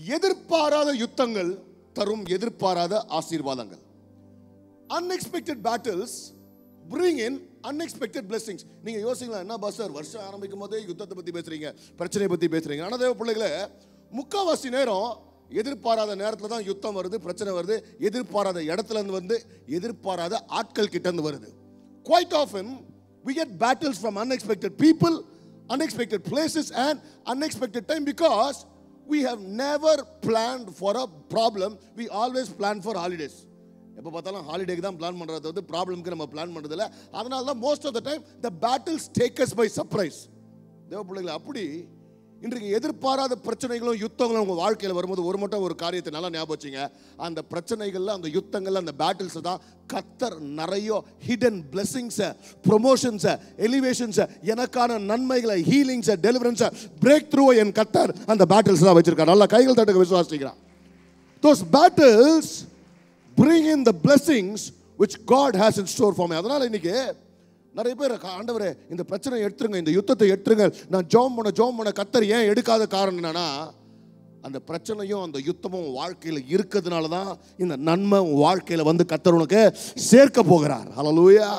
எதிர்பாராத யுத்தங்கள் தரும் எதிர்பாராத ஆசீர்வாதங்கள் unexpected battles bring in unexpected blessings நீங்க யோசிக்கலாம் என்ன பாஸ்டர் வருஷம் ஆரம்பிக்கும் போதே யுத்தத்தை பத்தி பேசுறீங்க பிரச்சனையை பத்தி பேசுறீங்க ஆனா தேவ பிள்ளைகளே முக்காவாசி நேரம் எதிர்பாராத நேரத்துல தான் யுத்தம் வருது பிரச்சனை வருது எதிர்பாராத இடத்துல இருந்து வந்து எதிர்பாராத ஆட்கள் கிட்ட இருந்து வருது quite often we get battles from unexpected people unexpected places and unexpected time because we have never planned for a problem we always plan for holidays எப்போ பார்த்தாலும் ஹாலிடேக்கு தான் பிளான் பண்ணுறது வந்து ப்ராப்ளம்க்கு நம்ம பிளான் பண்ணுறதில்ல அதனால தான் most of the time the battles takes by surprise தேவ பிள்ளைகளை அப்படி இன்றைக்கு எதிர்பாராத பிரச்சனைகளும் யுத்தங்களும் உங்கள் வாழ்க்கையில் வரும்போது ஒரு மட்டும் ஒரு காரியத்தை நல்லா ஞாபகம் வச்சுங்க அந்த பிரச்சனைகள்ல அந்த யுத்தங்கள்ல அந்த பேட்டில்ஸ் தான் கத்தர் நிறைய ஹிடன் பிளெஸிங்ஸை ப்ரொமோஷன்ஸை எலிவேஷன்ஸை எனக்கான நன்மைகளை ஹீலிங்ஸை டெலிவரன்ஸை பிரேக் த்ரூவை என் கத்தர் அந்த பேட்டில்ஸ் தான் வச்சிருக்கார் நல்லா கைகள் தட்டுக்க விசுவாசிக்கிறான் those battles bring in the blessings which God has in store for me அதனால இன்னைக்கு நிறைய பேர் "கா- ஆண்டவரே இந்த பிரச்சனை எடுத்துருங்க இந்த யுத்தத்தை எடுத்துருங்க நான் ஜோம் பண்ண ஜோம் பண்ண கத்தர் ஏன் எடுக்காத காரணம் என்னன்னா அந்த பிரச்சனையும் அந்த யுத்தமும் உன் வாழ்க்கையில் இருக்கிறதுனால தான் இந்த நன்மை உன் வாழ்க்கையில் வந்து கத்தர் உனக்கு சேர்க்க போகிறார் ஹalleluya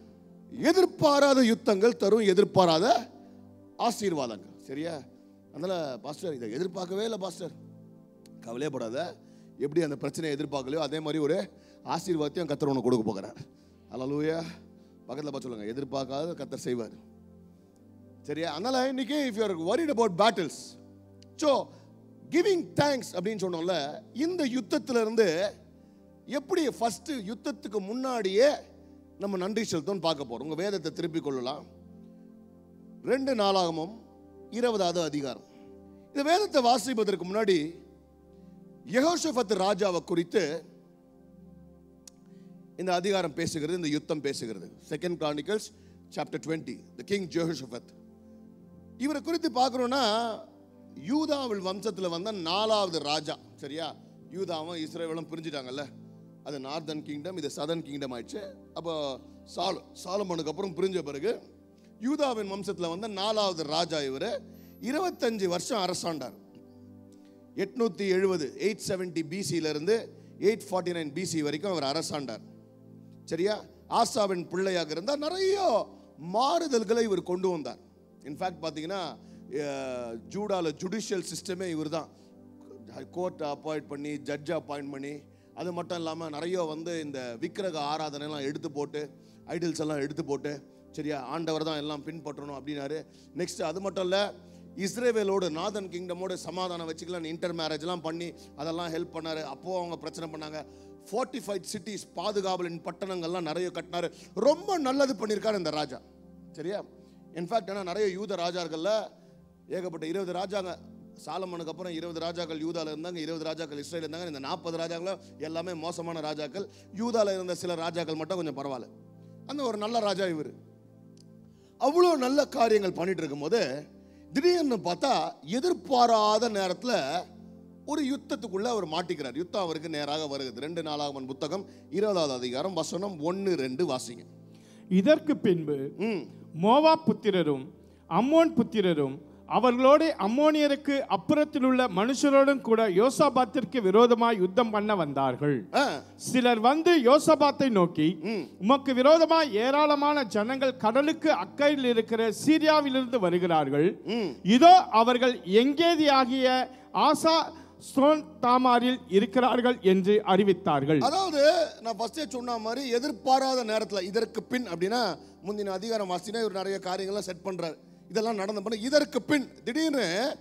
எதிர்பாராத யுத்தங்கள் தரும் எதிர்பாராத ஆசீர்வாதங்கள் சரியா அதனால பாஸ்டர் இதை எதிர்பார்க்கவே இல்லை பாஸ்டர் கவலையப்படாத எப்படி அந்த பிரச்சனையை எதிர்பார்க்கலையோ அதே மாதிரி ஒரு ஆசீர்வாதத்தையும் கத்தர் உனக்கு கொடுக்க போகிறார் அல்லலூயா பக்கத்தில் பார்த்து சொல்லுங்க எதிர்பார்க்காத கத்தர் செய்வார் சரியா அதனால இன்னைக்கு if you're worried about battles so giving thanks அப்படின்னு சொன்னோம்ல இந்த யுத்தத்துல இருந்து எப்படி ஃபர்ஸ்ட் யுத்தத்துக்கு முன்னாடியே நம்ம நன்றி செலுத்தோம்னு பார்க்க போறோம் உங்க வேதத்தை திருப்பிக் கொள்ளலாம் ரெண்டு நாளாகமும் இருபதாவது அதிகாரம் இந்த வேதத்தை வாசிப்பதற்கு முன்னாடி யெகோஷபத் ராஜாவை குறித்து இந்த அதிகாரம் பேசுகிறது இந்த யுத்தம் பேசுகிறது second chronicles chapter twenty the king Jehoshaphat இவரை குறித்து பார்க்குறோன்னா யூதாவில் வம்சத்தில் வந்த நாலாவது ராஜா சரியா யூதாவும் இஸ்ரேலும் பிரிஞ்சிட்டாங்கல்ல அது நார்தன் கிங்டம் இது சதர்ன் கிங்டம் ஆயிடுச்சு அப்போ சால் சாலமனுக்கு அப்புறம் பிரிஞ்ச பிறகு யூதாவின் வம்சத்தில் வந்த நாலாவது ராஜா இவர் இருபத்தஞ்சு வருஷம் அரசாண்டார் எட்நூத்தி எழுபது எயிட் செவன்டி பிசியிலிருந்து எயிட் ஃபார்ட்டி நைன் பிசி வரைக்கும் அவர் அரசாண்டார் சரியா ஆசாவின் பிள்ளையாக இருந்தால் நிறைய மாறுதல்களை இவர் கொண்டு வந்தார் இன்ஃபேக்ட் பார்த்தீங்கன்னா அஹ், ஜூடால ஜுடிஷியல் சிஸ்டமே இவர் தான் கோர்ட்டை அப்பாயிண்ட் பண்ணி ஜட்ஜை அப்பாயிண்ட் பண்ணி அது மட்டும் இல்லாமல் நிறைய வந்து இந்த விக்கிரக ஆராதனைலாம் எடுத்து போட்டு ஐடல்ஸ் எல்லாம் எடுத்து போட்டு சரியா ஆண்டவர் தான் எல்லாம் பின்பற்றணும் அப்படின்னாரு நெக்ஸ்ட் அது மட்டும் இல்லை இஸ்ரேவேலோடு நாதன் கிங்டமோடு சமாதானம் வச்சுக்கலாம் இன்டர் மேரேஜ்லாம் பண்ணி அதெல்லாம் ஹெல்ப் பண்ணாரு அப்போ அவங்க பிரச்சனை பண்ணாங்க ஃபோர்ட்டிஃபைட் சிட்டிஸ் பாதுகாவலின் பட்டணங்கள்லாம் நிறைய கட்டினாரு ரொம்ப நல்லது பண்ணியிருக்காரு இந்த ராஜா சரியா இன்ஃபேக்ட் ஆனால் நிறைய யூத ராஜாக்கள்ல ஏகப்பட்ட இருபது ராஜாங்க சாலமனுக்கு அப்புறம் இருபது ராஜாக்கள் யூதால இருந்தாங்க இருபது ராஜாக்கள் இஸ்ரேல் இருந்தாங்க இந்த நாற்பது ராஜாக்களும் எல்லாமே மோசமான ராஜாக்கள் யூதால இருந்த சில ராஜாக்கள் மட்டும் கொஞ்சம் பரவாயில்ல அந்த ஒரு நல்ல ராஜா இவர் அவ்வளோ நல்ல காரியங்கள் பண்ணிட்டு இருக்கும்போது திடீர்னு பார்த்தா எதிர்பாராத நேரத்தில் ஒரு யுத்தத்துக்குள்ள அவர் மாட்டிக்கிறார் யுத்தம் அவருக்கு நேராக வருகிறது ரெண்டு நாளாகமன் புத்தகம் இருபதாவது அதிகாரம் வசனம் ஒன்று ரெண்டு வாசிங்க இதற்கு பின்பு ம் மோவா புத்திரரும் அம்மோன் புத்திரரும் அவர்களோடு அம்மோனியருக்கு அப்புறத்தில் உள்ள மனுஷரோடும் கூட யோசாபாத்திற்கு விரோதமாய் யுத்தம் பண்ண வந்தார்கள் ஆ சிலர் வந்து யோசபாத்தை நோக்கி ம். உமக்கு விரோதமாய் ஏராளமான ஜனங்கள் கடலுக்கு அக்கறையில் இருக்கிற சீரியாவிலிருந்து வருகிறார்கள் ம் இதோ அவர்கள் எங்கேதியாகிய ஆசா சோன் தாமாரில் இருக்கிறார்கள் என்று அறிவித்தார்கள் அதாவது நான் ஃபர்ஸ்டே சொன்ன மாதிரி எதிர்பாராத நேரத்தில் இதற்கு பின் அப்படின்னா முந்தின அதிகாரம் வாசினா இவர் நிறைய காரியங்கள்லாம் செட் பண்றாரு இதெல்லாம் நடந்த பண்ண இதற்கு பின் திடீர்னு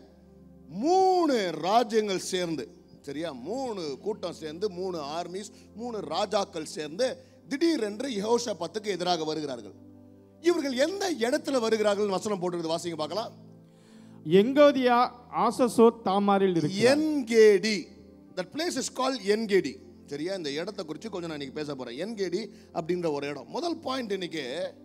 மூணு ராஜ்யங்கள் சேர்ந்து சரியா மூணு கூட்டம் சேர்ந்து மூணு ஆர்மிஸ் மூணு ராஜாக்கள் சேர்ந்து திடீரென்று யெகோஷாபாத்துக்கு எதிராக வருகிறார்கள் இவர்கள் எந்த இடத்துல வருகிறார்கள் வசனம் போட்டுருக்குது வாசிங்க பார்க்கலாம் எங்கோதியா ஆசசோத் தாமாரில் இருக்கிறார் Engedi that place is call Engedi சரியா இந்த இடத்த குறித்து கொஞ்சம் நான் இன்னைக்கு பேச போறேன் என்கேடி அப்படின்ற ஒரு இடம் முதல் பாயிண்ட் இன்னைக்கு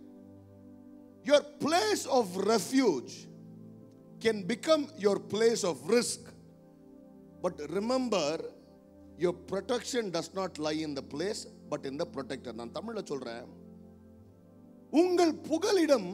your place of refuge can become your place of risk but remember your protection does not lie in the place but in the protector நான் தமிழில் சொல்றேன் உங்கள் புகலிடம்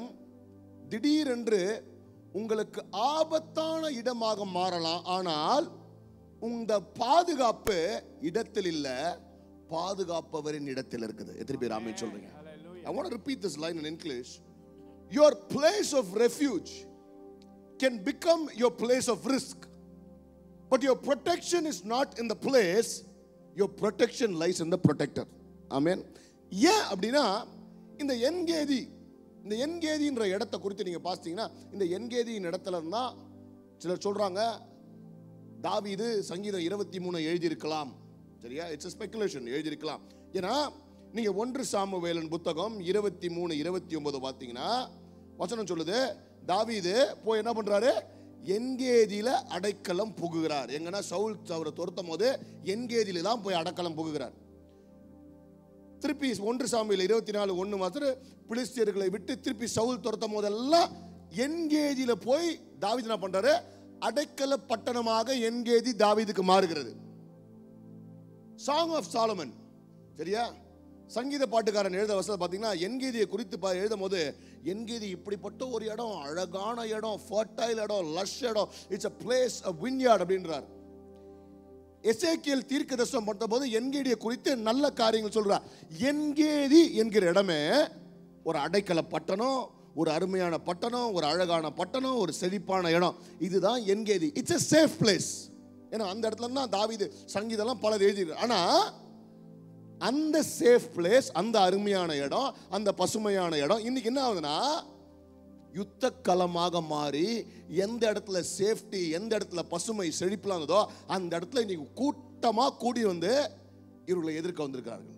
திடீரென்று உங்களுக்கு ஆபத்தான இடமாக மாறலாம் ஆனால் உங்க பாதுகாப்பு இடத்தில் இல்ல பாதுகாப்பவரின் இடத்தில் இருக்குது எத்தனை பேர் ஆமென் சொல்றீங்க I want to repeat this line in English. Your place of refuge can become your place of risk. But your protection is not in the place, your protection lies in the protector. Amen. ஏன் அப்படின்னா இந்த என்கேதி இந்த என்கேதின்ற இடத்தை குறித்து நீங்க பார்த்தீங்கன்னா இந்த என்கேதியின் இடத்துல தான் சிலர் சொல்றாங்க தாவீது சங்கீதம் இருபத்தி மூணு எழுதியிருக்கலாம் சரியா இட்ஸ் ஸ்பெகுலேஷன் எழுதியிருக்கலாம் ஏன்னா நீங்க ஒன்று சாமுவேலன் புத்தகம் இருபத்தி மூணு இருபத்தி ஒன்பது பார்த்தீங்கன்னா வசனம் சொல்லுது தாவீது போய் என்ன பண்றாரு என்கேதியில அடைக்கலம் புகுகிறார் எங்கன்னா சவுல் அவரை துரத்தும் போது என்கேதியில தான் போய் அடைக்கலம் புகுகிறார் திருப்பி ஒன்று சாமியில் இருபத்தி நாலு ஒன்று மாத்திரம் பிலிஸ்தியர்களை விட்டு திருப்பி சவுல் துரத்தும் போதெல்லாம் என்கேதியில போய் தாவீது என்ன பண்றாரு அடைக்கல பட்டணமாக என்கேதி தாவீதுக்கு மாறுகிறது சாங் ஆஃப் சாலமன் சரியா சங்கீத பாட்டுக்காரன் எழுத வசதி பார்த்தீங்கன்னா என்கேதியை குறித்து பா எழுதும் போது என்கேதி இப்படிப்பட்ட ஒரு இடம் அழகான இடம் ஃபர்டைல் இடம் லஷ் இடம் இட்ஸ் அ பிளேஸ் அ வின்யார்ட் அப்படின்றார் எசேக்கியல் தீர்க்க தரிசனம் பண்ண போது என்கேடியை குறித்து நல்ல காரியங்கள் சொல்றார் என்கேதி என்கிற இடமே ஒரு அடைக்கல பட்டணம் ஒரு அருமையான பட்டணம் ஒரு அழகான பட்டணம் ஒரு செழிப்பான இடம் இதுதான் Engedi it's a safe place ஏன்னா அந்த இடத்துல தான் தாவீது சங்கீதம்லாம் பலர் எழுதியிருக்கு ஆனா அந்த சேஃப் பிளேஸ் அந்த அருமையான இடம் அந்த பசுமையான இடம் இன்னைக்கு என்ன ஆகுதுன்னா யுத்த களமாக மாறி எந்த இடத்துல சேஃப்டி எந்த இடத்துல பசுமை செழிப்புலாம் இருந்ததோ அந்த இடத்துல இன்னைக்கு கூட்டமா கூடி வந்து இவர்களை எதிர்க்க வந்திருக்கிறார்கள்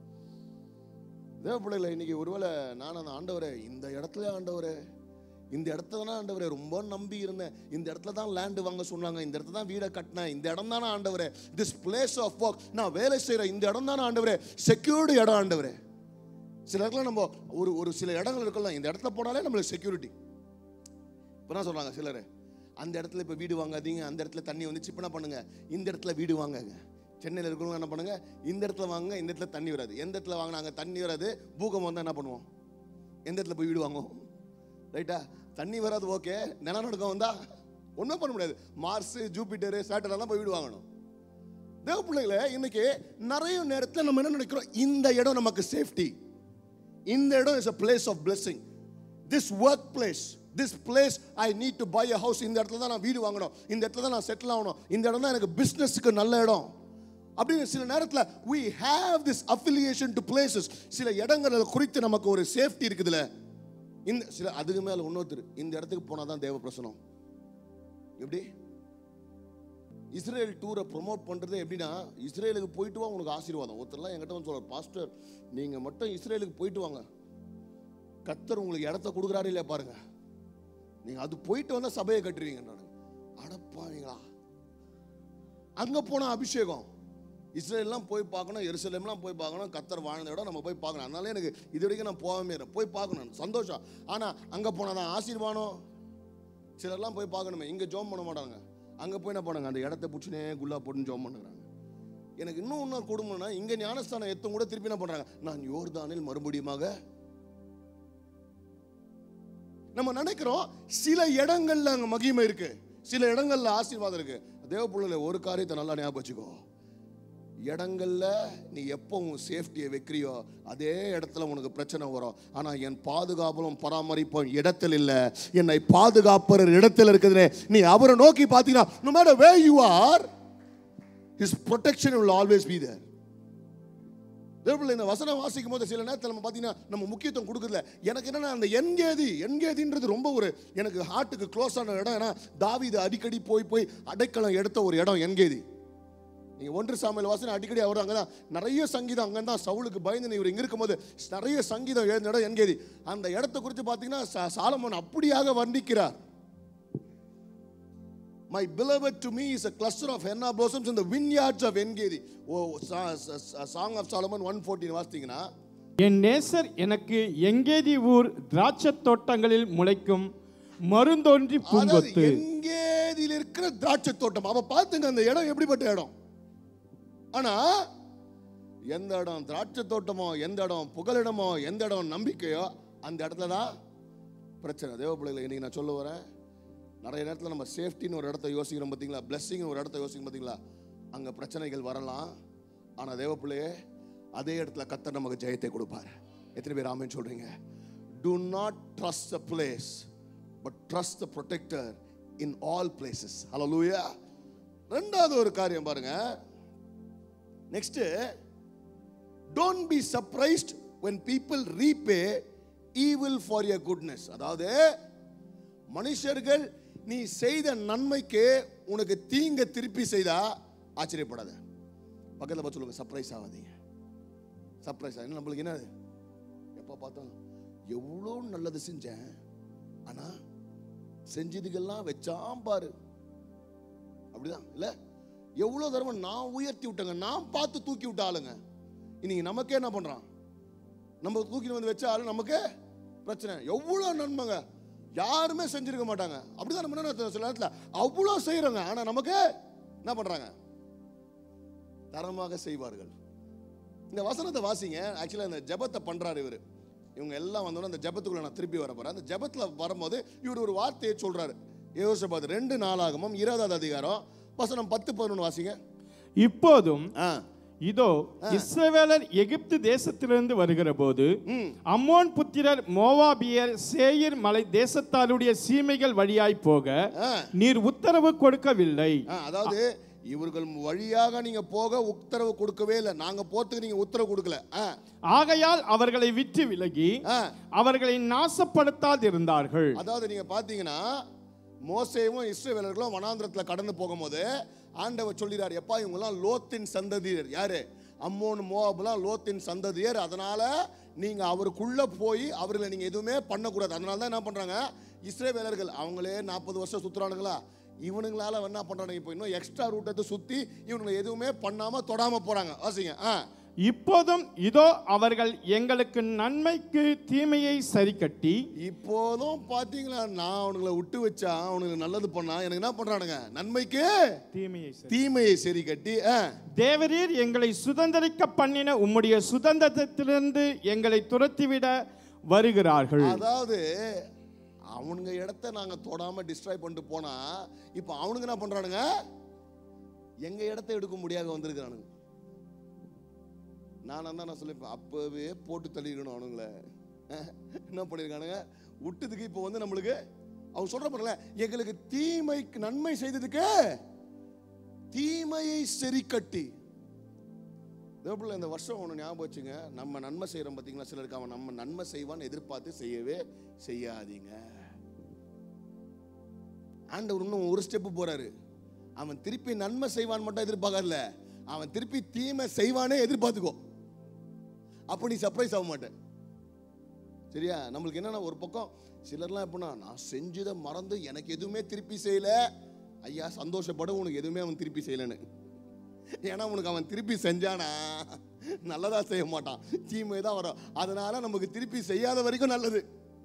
தேவ பிள்ளைகளை இன்னைக்கு ஒருவேளை நான் அந்த ஆண்டவரே இந்த இடத்துல ஆண்டவரே இந்த இடத்துல தானே ஆண்டவரே ரொம்ப நம்பி இருந்தேன் இந்த இடத்துல தான் லேண்டு வாங்க சொன்னாங்க இந்த இடத்துல தான் வீடை கட்டினேன் இந்த இடம் தானே ஆண்டவரே திஸ் பிளேஸ் ஆஃப் ஒர்க் நான் வேலை செய்கிற இந்த இடம் தானே ஆண்டவரே செக்யூர்டு இடம் ஆண்டவரே சில இடத்துல நம்ம ஒரு ஒரு சில இடங்கள் இருக்கலாம் இந்த இடத்துல போனாலே நம்மளுக்கு செக்யூரிட்டி இப்போ என்ன சொல்கிறாங்க சிலர் அந்த இடத்துல இப்போ வீடு வாங்காதீங்க அந்த இடத்துல தண்ணி வந்து சிப்பனா பண்ணுங்க இந்த இடத்துல வீடு வாங்குங்க சென்னையில் இருக்கிறவங்க என்ன பண்ணுங்க இந்த இடத்துல வாங்குங்க இந்த இடத்துல தண்ணி வராது எந்த இடத்துல வாங்கினாங்க தண்ணி வராது பூகம் வந்தால் என்ன பண்ணுவோம் எந்த இடத்துல போய் வீடு வாங்குவோம் ரைட்டா தண்ணி வராது ஓகே நிலநடுக்கம் வந்தா ஒன்றும் பண்ண முடியாது மார்ஸ் ஜூபிட்டரு சேட்டர்லாம் போய் வீடு வாங்கணும் தேவ பிள்ளைகளே இன்னைக்கு நிறைய நேரத்தில் நம்ம என்ன நினைக்கிறோம் இந்த இடம் நமக்கு சேஃப்டி இந்த இடம் is a place of blessing this work place this place i need to buy a house இந்த இடத்துல தான் நான் வீடு வாங்கணும் இந்த இடத்துல தான் நான் செட்டில் ஆகணும் இந்த இடம் தான் எனக்கு பிஸ்னஸ்க்கு நல்ல இடம் அப்படின்னு சில நேரத்தில் we have this affiliation to places சில இடங்கள் குறித்து நமக்கு ஒரு சேஃப்டி இருக்குதுல இந்த சில அதுக்கு மேல இன்னொருத்தர் இந்த இடத்துக்கு போனால் தான் தேவ பிரசனம் எப்படி இஸ்ரேல் டூரை ப்ரொமோட் பண்ணுறது எப்படின்னா இஸ்ரேலுக்கு போயிட்டு வா உனக்கு ஆசீர்வாதம் ஒருத்தர்லாம் என்கிட்ட வந்து சொல்றார் பாஸ்டர் நீங்கள் மட்டும் இஸ்ரேலுக்கு போயிட்டு வாங்க கத்தர் உங்களுக்கு இடத்த கொடுக்குறாரு இல்லையா பாருங்க நீங்கள் அது போயிட்டு வந்தால் சபையை கட்டுருவீங்க நான் அடப்பாவீங்களா அங்கே போனால் அபிஷேகம் இஸ்ரேல்லாம் போய் பார்க்கணும் எருசலேம்லாம் போய் பார்க்கணும் கத்தர் வாழ்ந்த இடம் நம்ம போய் பார்க்கணும் அதனால எனக்கு இது வரைக்கும் நான் போகாமே இருக்கேன் போய் பார்க்கணும் சந்தோஷம் ஆனால் அங்கே போனால் தான் ஆசீர்வாதம் சிலர்லாம் போய் பார்க்கணுமே இங்கே ஜோம் பண்ண மாட்டாங்க அங்கே போய் என்ன பண்ணுங்க அந்த இடத்த பிடிச்சினே குல்லா போட்டுன்னு ஜோம் பண்ணுறாங்க எனக்கு இன்னும் இன்னொரு குடும்பம்னா இங்கே ஞானஸ்தானம் எத்தும் கூட திருப்பி என்ன பண்ணுறாங்க நான் யோர்தானில் மறுபடியுமாக நம்ம நினைக்கிறோம் சில இடங்கள்ல அங்க மகிமை இருக்கு சில இடங்கள்ல ஆசீர்வாதம் இருக்கு தேவ பிள்ளைல ஒரு காரியத்தை நல்லா ஞாபகம் வச்சுக்கோ இடங்கள்ல நீ எப்போ உன் சேஃப்டியை வைக்கிறியோ அதே இடத்துல உனக்கு பிரச்சனை வரும் ஆனா என் பாதுகாப்பும் பராமரிப்பும் இடத்தில் இல்ல என்னை பாதுகாப்பர் இடத்தில் இருக்குதுனே நீ அவரை நோக்கி பார்த்தீங்கன்னா no matter where you are his protection will always be there தேவப்பிள்ளை இந்த வசனம் வாசிக்கும் போது சில நேரத்தில் நம்ம பார்த்தீங்கன்னா நம்ம முக்கியத்துவம் கொடுக்குறதுல எனக்கு என்னன்னா அந்த என்கேதி என்கேதின்றது ரொம்ப ஒரு எனக்கு ஹார்ட்டுக்கு க்ளோஸ் ஆன இடம் ஏன்னா தாவீது அடிக்கடி போய் போய் அடைக்கலம் எடுத்த ஒரு இடம் என்கேதி நீங்கள் ஒன்று சாமியில் வாசனை அடிக்கடி அவர் அங்கே தான் நிறைய சங்கீதம் அங்கே தான் சவுலுக்கு பயந்து இவர் இங்கே இருக்கும்போது நிறைய சங்கீதம் எழுந்த இடம் என்கேதி அந்த இடத்த குறித்து பார்த்தீங்கன்னா சா- சாலமோன் அப்படியாக வர்ணிக்கிறார் My beloved to me is a cluster of henna blossoms in the vineyards of Engedi. Oh song of Solomon one fourteen வாசித்தீங்கன்னா என் நேசர் எனக்கு எங்கேதி ஊர் திராட்சை தோட்டங்களில் முளைக்கும் மருந்தொன்றி அதாவது பூங்கொத்து எங்கேதியில் இருக்கிற திராட்சை தோட்டம் அப்ப பார்த்துங்க அந்த இடம் எப்படிப்பட்ட இடம் ஆனா எந்த இடம் திராட்சை தோட்டமோ எந்த இடம் புகலிடமோ எந்த இடம் நம்பிக்கையோ அந்த இடத்துல தான் பிரச்சனை தேவ பிள்ளைகளை இன்னைக்கு நான் சொல்ல வரேன் நிறைய நேரத்தில் நம்ம சேஃப்டின்னு ஒரு இடத்த யோசிக்கிறோம் பார்த்தீங்களா பிளெஸ்ஸிங்னு ஒரு இடத்த யோசிக்கிறோம் பார்த்தீங்களா அங்க பிரச்சனைகள் வரலாம் ஆனா தேவ பிள்ளையே அதே இடத்துல கத்தர் நமக்கு ஜெயத்தை கொடுப்பார் எத்தனை பேர் ஆமென் சொல்றீங்க do not trust the place but trust the protector in all places hallelujah ரெண்டாவது ஒரு காரியம் பாருங்க next don't be surprised when people repay evil for your goodness அதாவது மனுஷர்கள் நீ செய்த நன்மைக்கு உனக்கு தீங்க திருப்பி செய்தா ஆச்சரியப்படாத பக்கத்தில் பார்த்து சொல்லுங்க சர்ப்ரைஸ் ஆகாதீங்க சர்ப்ரைஸ் ஆகுது நம்மளுக்கு என்னது எப்போ பார்த்தாலும் எவ்வளோ நல்லது செஞ்சேன் ஆனா செஞ்சதுக்கெல்லாம் வச்சாம் பாரு அப்படிதான் இல்ல எவ்வளோ தடவை நான் உயர்த்தி விட்டேங்க நான் பார்த்து தூக்கி விட்ட ஆளுங்க இன்னைக்கு நமக்கே என்ன பண்றான் நம்ம தூக்கி வந்து வச்ச ஆளு நமக்கு பிரச்சனை எவ்வளோ நன்மைங்க யாருமே செஞ்சிருக்க மாட்டாங்க அப்படிதான் நம்ம என்ன சில நேரத்தில் அவ்வளோ செய்யறோங்க ஆனா நமக்கு என்ன பண்றாங்க தரமாக செய்வார்கள் இந்த வசனத்தை வாசிங்க ஆக்சுவலாக இந்த ஜெபத்தை பண்றாரு இவர் இவங்க எல்லாம் வந்தோன்னே அந்த ஜெபத்துக்குள்ள நான் திருப்பி வர போறேன் அந்த ஜெபத்துல வரும்போது இவர் ஒரு வார்த்தையை சொல்றாரு யோசபாத் ரெண்டு நாளாகமும் இருபதாவது அதிகாரம் வசனம் பத்து பதினொன்று வாசிங்க இப்போதும் ஆ இதோ இஸ்ரவேலர் எகிப்து தேசத்திலிருந்து வருகிற போது அம்மோன் புத்திரர் மோவாபியர் சேயீர் மலை தேசத்தாருடைய சீமைகள் வழியாய் போக ஆ. நீர் உத்தரவு கொடுக்கவில்லை ஆ, அதாவது இவர்கள் வழியாக நீங்க போக உத்தரவு கொடுக்கவே இல்லை நாங்க போறதுக்கு நீங்க உத்தரவு கொடுக்கல ஆ, ஆகையால் அவர்களை விட்டு விலகி ஆ. அவர்களை நாசப்படுத்தாதிருந்தார்கள் அதாவது நீங்க பாத்தீங்கன்னா மோசேவும் இஸ்ரவேலர்களும் வனாந்திரத்துல கடந்து போகும்போது ஆண்டவர் சொல்லிறார் எப்பா இவங்கெல்லாம் லோத்தின் சந்ததியர் யாரு அம்மோன் மோவாபுலாம் லோத்தின் சந்ததியர் அதனால நீங்க அவருக்குள்ள போய் அவர்களை நீங்க எதுவுமே பண்ணக்கூடாது அதனால தான் என்ன பண்றாங்க இஸ்ரவேலர்கள் அவங்களே நாற்பது வருஷம் சுத்துறானுங்களா இவனுங்களால என்ன பண்றானுங்க இப்போ இன்னும் எக்ஸ்ட்ரா ரூட்டத்தை சுத்தி இவனுங்களை எதுவுமே பண்ணாம தொடாம போறாங்க வாசிங்க ஆ இப்போதும் இதோ அவர்கள் எங்களுக்கு நன்மைக்கு தீமையை சரிக்கட்டி இப்போதும் பாத்தீங்களா நான் அவனுங்களை விட்டு வச்சா அவனுங்களுக்கு நல்லது பண்ணா எனக்கு என்ன பண்றானுங்க நன்மைக்கு தீமையை சரி தீமையை சரி கட்டி ஆ, தேவரீர் எங்களை சுதந்தரிக்க பண்ணின உம்முடைய சுதந்திரத்திலிருந்து எங்களை துரத்திவிட வருகிறார்கள் அதாவது அவனுங்க இடத்த நாங்க தொடாம டிஸ்ட்ராய் பண்ணிட்டு போனா இப்போ அவனுங்க என்ன பண்றானுங்க எங்க இடத்த எடுக்க முடியாத வந்திருக்கிறானுங்க நான் தான் நான் சொல்லிப்பேன் அப்பவே போட்டு தள்ளிக்கணும் அவனுங்கள என்ன பண்ணிருக்கானுங்க விட்டதுக்கு இப்போ வந்து நம்மளுக்கு அவன் சொல்ற பாருங்களேன் எங்களுக்கு தீமைக்கு நன்மை செய்ததுக்கு தீமையை சரி கட்டி தேவப்பிள்ளை இந்த வருஷம் ஒன்று ஞாபகம் வச்சுங்க நம்ம நன்மை செய்கிறோம் பார்த்தீங்களா சிலருக்கு அவன் நம்ம நன்மை செய்வான்னு எதிர்பார்த்து செய்யவே செய்யாதீங்க ஆண்டவர் இன்னும் ஒரு ஸ்டெப்பு போறாரு அவன் திருப்பி நன்மை செய்வான் மட்டும் எதிர்பார்க்கல அவன் திருப்பி தீமை செய்வானே எதிர்பார்த்துக்கோ அப்போ நீ சர்ப்ரைஸ் ஆக மாட்டேன் சரியா நம்மளுக்கு என்னன்னா ஒரு பக்கம் சிலர்லாம் எப்படின்னா நான் செஞ்சதை மறந்து எனக்கு எதுவுமே திருப்பி செய்யல ஐயா சந்தோஷப்படும் உனக்கு எதுவுமே அவன் திருப்பி செய்யலன்னு ஏன்னா உனக்கு அவன் திருப்பி செஞ்சானா நல்லதா செய்ய மாட்டான் தீமை தான் வரும் அதனால நமக்கு திருப்பி செய்யாத வரைக்கும் நல்லது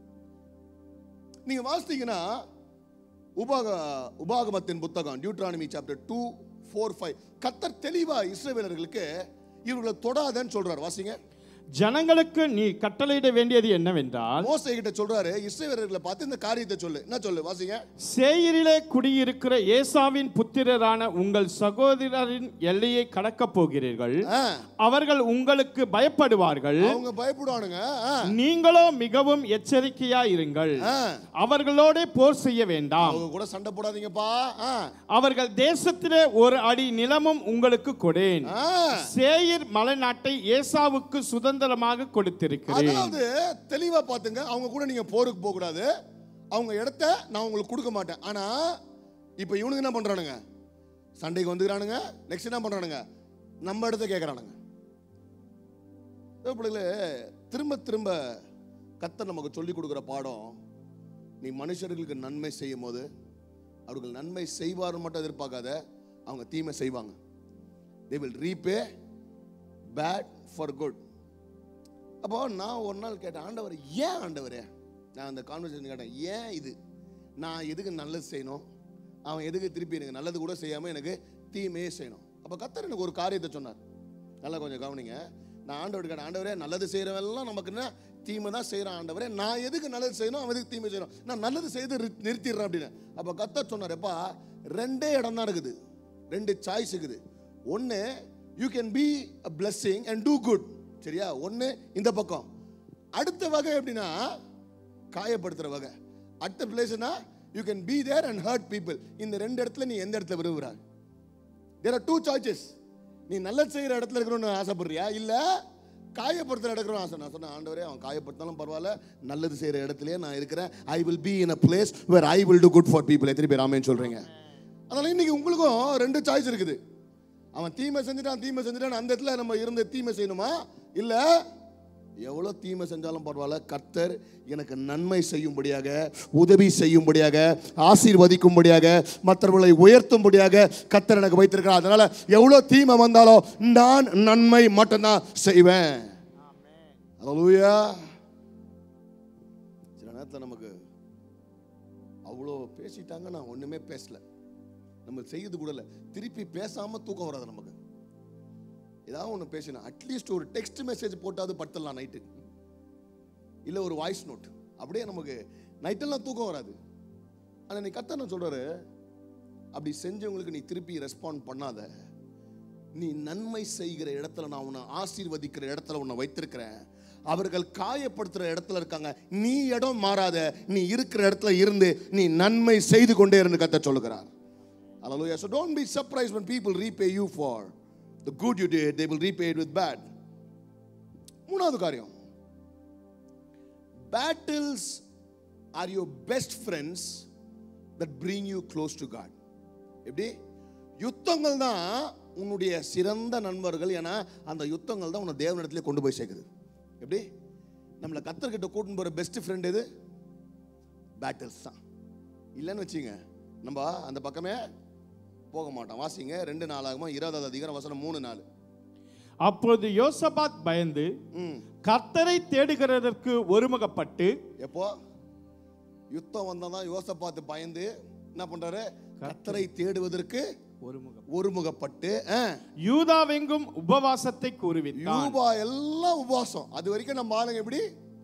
நீங்க வாசித்தீங்கன்னா உபாக உபாகமத்தின் புத்தகம் Deuteronomy chapter two four five கத்தர் தெளிவா இஸ்ரவேலர்களுக்கு இவர்களை தொடாதன்னு சொல்றாரு வாசிங்க ஜனங்களுக்கு நீ கட்டளையிட வேண்டியது என்னவென்றால் மோசே கிட்ட சொல்றாரு இஸ்ரவேலர்களை பார்த்து இந்த காரியத்தை சொல்லு என்ன சொல்லு வாசிங்க சேயிரிலே குடியிருக்கிற ஏசாவின் புத்திரரான உங்கள் சகோதரரின் எல்லையை கடக்கப் போகிறீர்கள் ஆ, அவர்கள் உங்களுக்கு பயப்படுவார்கள் அவங்க பயப்படுவானுங்க ஆ, நீங்களோ மிகவும் எச்சரிக்கையா இருங்கள் ஆ. அவர்களோட போர் செய்ய வேண்டாம் அவங்க கூட சண்டை போடாதீங்கப்பா ஆ, அவர்கள் தேசத்திலே ஒரு அடி நிலமும் உங்களுக்கு கொடேன் ஆ. சேயிர் மலைநாட்டை ஏசாவுக்கு சுதந்திரமாக கொடுத்திருக்கிறேன் அதாவது தெளிவா பாத்துங்க அவங்க கூட நீங்க போருக்கு போக கூடாது அவங்க இடத்த நான் உங்களுக்கு கொடுக்க மாட்டேன் ஆனா இப்போ இவனுங்க என்ன பண்றானுங்க சண்டைக்கு வந்துக்கிறானுங்க நெக்ஸ்ட் என்ன பண்றானுங்க நம்ம இடத்த கேட்கறானுங்க பிள்ளைகளே திரும்ப திரும்ப கத்தர் நமக்கு சொல்லி கொடுக்குற பாடம் நீ மனுஷர்களுக்கு நன்மை செய்யும் போது அவர்கள் நன்மை செய்வார் மட்டும் எதிர்பார்க்காத அவங்க தீமை செய்வாங்க they will repay bad for good அப்போ நான் ஒரு நாள் கேட்டேன் ஆண்டவர் ஏன் ஆண்டவரே நான் அந்த கான்வர்சேஷன் கேட்டேன் ஏன் இது நான் எதுக்கு நல்லது செய்யணும் அவன் எதுக்கு திருப்பி எனக்கு நல்லது கூட செய்யாமல் எனக்கு தீமையே செய்யணும் அப்போ கத்தர் எனக்கு ஒரு காரியத்தை சொன்னார் நல்லா கொஞ்சம் கவனிங்க நான் ஆண்டவர் கேட்டேன் ஆண்டவரே நல்லது செய்கிறவெல்லாம் நமக்கு என்ன தீமை தான் செய்கிறான் ஆண்டவரே நான் எதுக்கு நல்லது செய்யணும் அவன் எதுக்கு தீமை செய்யணும் நான் நல்லது செய்து ரி- நிறுத்திடுறேன் அப்படின்னு அப்போ கத்தர் சொன்னார் எப்பா ரெண்டே இடம் தான் இருக்குது ரெண்டு சாய்ஸ் இருக்குது ஒன்று you can be a blessing and do good சரியா ஒன்று இந்த பக்கம் அடுத்த வகை எப்படின்னா காயப்படுத்துகிற வகை அடுத்த பிளேஸ்னா you can be there and hurt people இந்த ரெண்டு இடத்துல நீ எந்த இடத்துல விரும்புகிறாங்க தேர் ஆர் டூ சாய்ஸஸ் நீ நல்லது செய்கிற இடத்துல இருக்கணும்னு ஆசைப்படுறியா இல்லை காயப்படுத்துகிற இடக்கிறோம் ஆசை நான் சொன்னேன் ஆண்டவரே அவன் காயப்படுத்தாலும் பரவாயில்ல நல்லது செய்கிற இடத்துலயே நான் இருக்கிறேன் I will be in a place where I will do good for people எத்தனை பேர் ஆமேன்னு சொல்கிறீங்க அதனால் இன்னைக்கு உங்களுக்கும் ரெண்டு சாய்ஸ் இருக்குது அவன் தீமை செஞ்சுட்டான் தீமை செஞ்சுட்டான் அந்த இடத்துல நம்ம இருந்து தீமை செய்யணுமா இல்லை எவ்வளோ தீமை செஞ்சாலும் பரவாயில்ல கர்த்தர் எனக்கு நன்மை செய்யும்படியாக உதவி செய்யும்படியாக ஆசீர்வதிக்கும்படியாக மற்றவர்களை உயர்த்தும்படியாக கர்த்தர் எனக்கு வைத்திருக்கிறார் அதனால எவ்வளோ தீமை வந்தாலும் நான் நன்மை மட்டும்தான் செய்வேன் அல்லேலூயா சில நேரத்தில் நமக்கு அவ்வளோ பேசிட்டாங்க நான் ஒன்றுமே பேசல நம்ம செய்யறது கூட இல்லை திருப்பி பேசாமல் தூக்கம் வராது நமக்கு ஏதாவது ஒன்று பேசணும் அட்லீஸ்ட் ஒரு டெக்ஸ்ட் மெசேஜ் போட்டாவது படுத்தலாம் நைட்டு இல்லை ஒரு வாய்ஸ் நோட் அப்படியே நமக்கு நைட்டெல்லாம் தூக்கம் வராது ஆனால் நீ கத்தன சொல்கிறாரு அப்படி செஞ்சவங்களுக்கு நீ திருப்பி ரெஸ்பாண்ட் பண்ணாத நீ நன்மை செய்கிற இடத்துல நான் உன்னை ஆசீர்வதிக்கிற இடத்துல உன்னை வைத்திருக்கிறேன் அவர்கள் காயப்படுத்துற இடத்துல இருக்காங்க நீ இடம் மாறாத நீ இருக்கிற இடத்துல இருந்து நீ நன்மை செய்து கொண்டே இருந்து கத்த சொல்லுகிறார் Hallelujah. So don't be surprised when people repay you for the good you did, they will repay it with bad. மூணாவது காரியம் battles are your best friends that bring you close to God. எப்படி யுத்தங்கள் தான் உன்னுடைய சிறந்த நண்பர்கள் ஏன்னா அந்த யுத்தங்கள் தான் உன்னை தேவனிடத்துல கொண்டு போய் சேர்க்குது எப்படி நம்மளை கத்தர்கிட்ட கூட்டின்னு போகிற பெஸ்ட் ஃப்ரெண்ட் எது பேட்டில்ஸ் தான் இல்லைன்னு வச்சுங்க நம்ம அந்த பக்கமே போக மாட்டோம் வாசிங்க ரெண்டு நாளாகுமா இருபதாவது அதிகாரம் வசனம் மூணு நாள் அப்பொழுது யோசபாத் பயந்து ம் கர்த்தரை தேடுகிறதற்கு ஒருமுகப்பட்டு எப்போ யுத்தம் வந்தால் தான் யோசப்பாத்து பயந்து என்ன பண்றாரு கத்தரை தேடுவதற்கு ஒருமுகம் ஒருமுகப்பட்டு ஆ, யூதாவெங்கும் உபவாசத்தை கூறுவித்தான் யூபா எல்லாம் உபவாசம் அது வரைக்கும் நம்ம ஆளுங்க எப்படி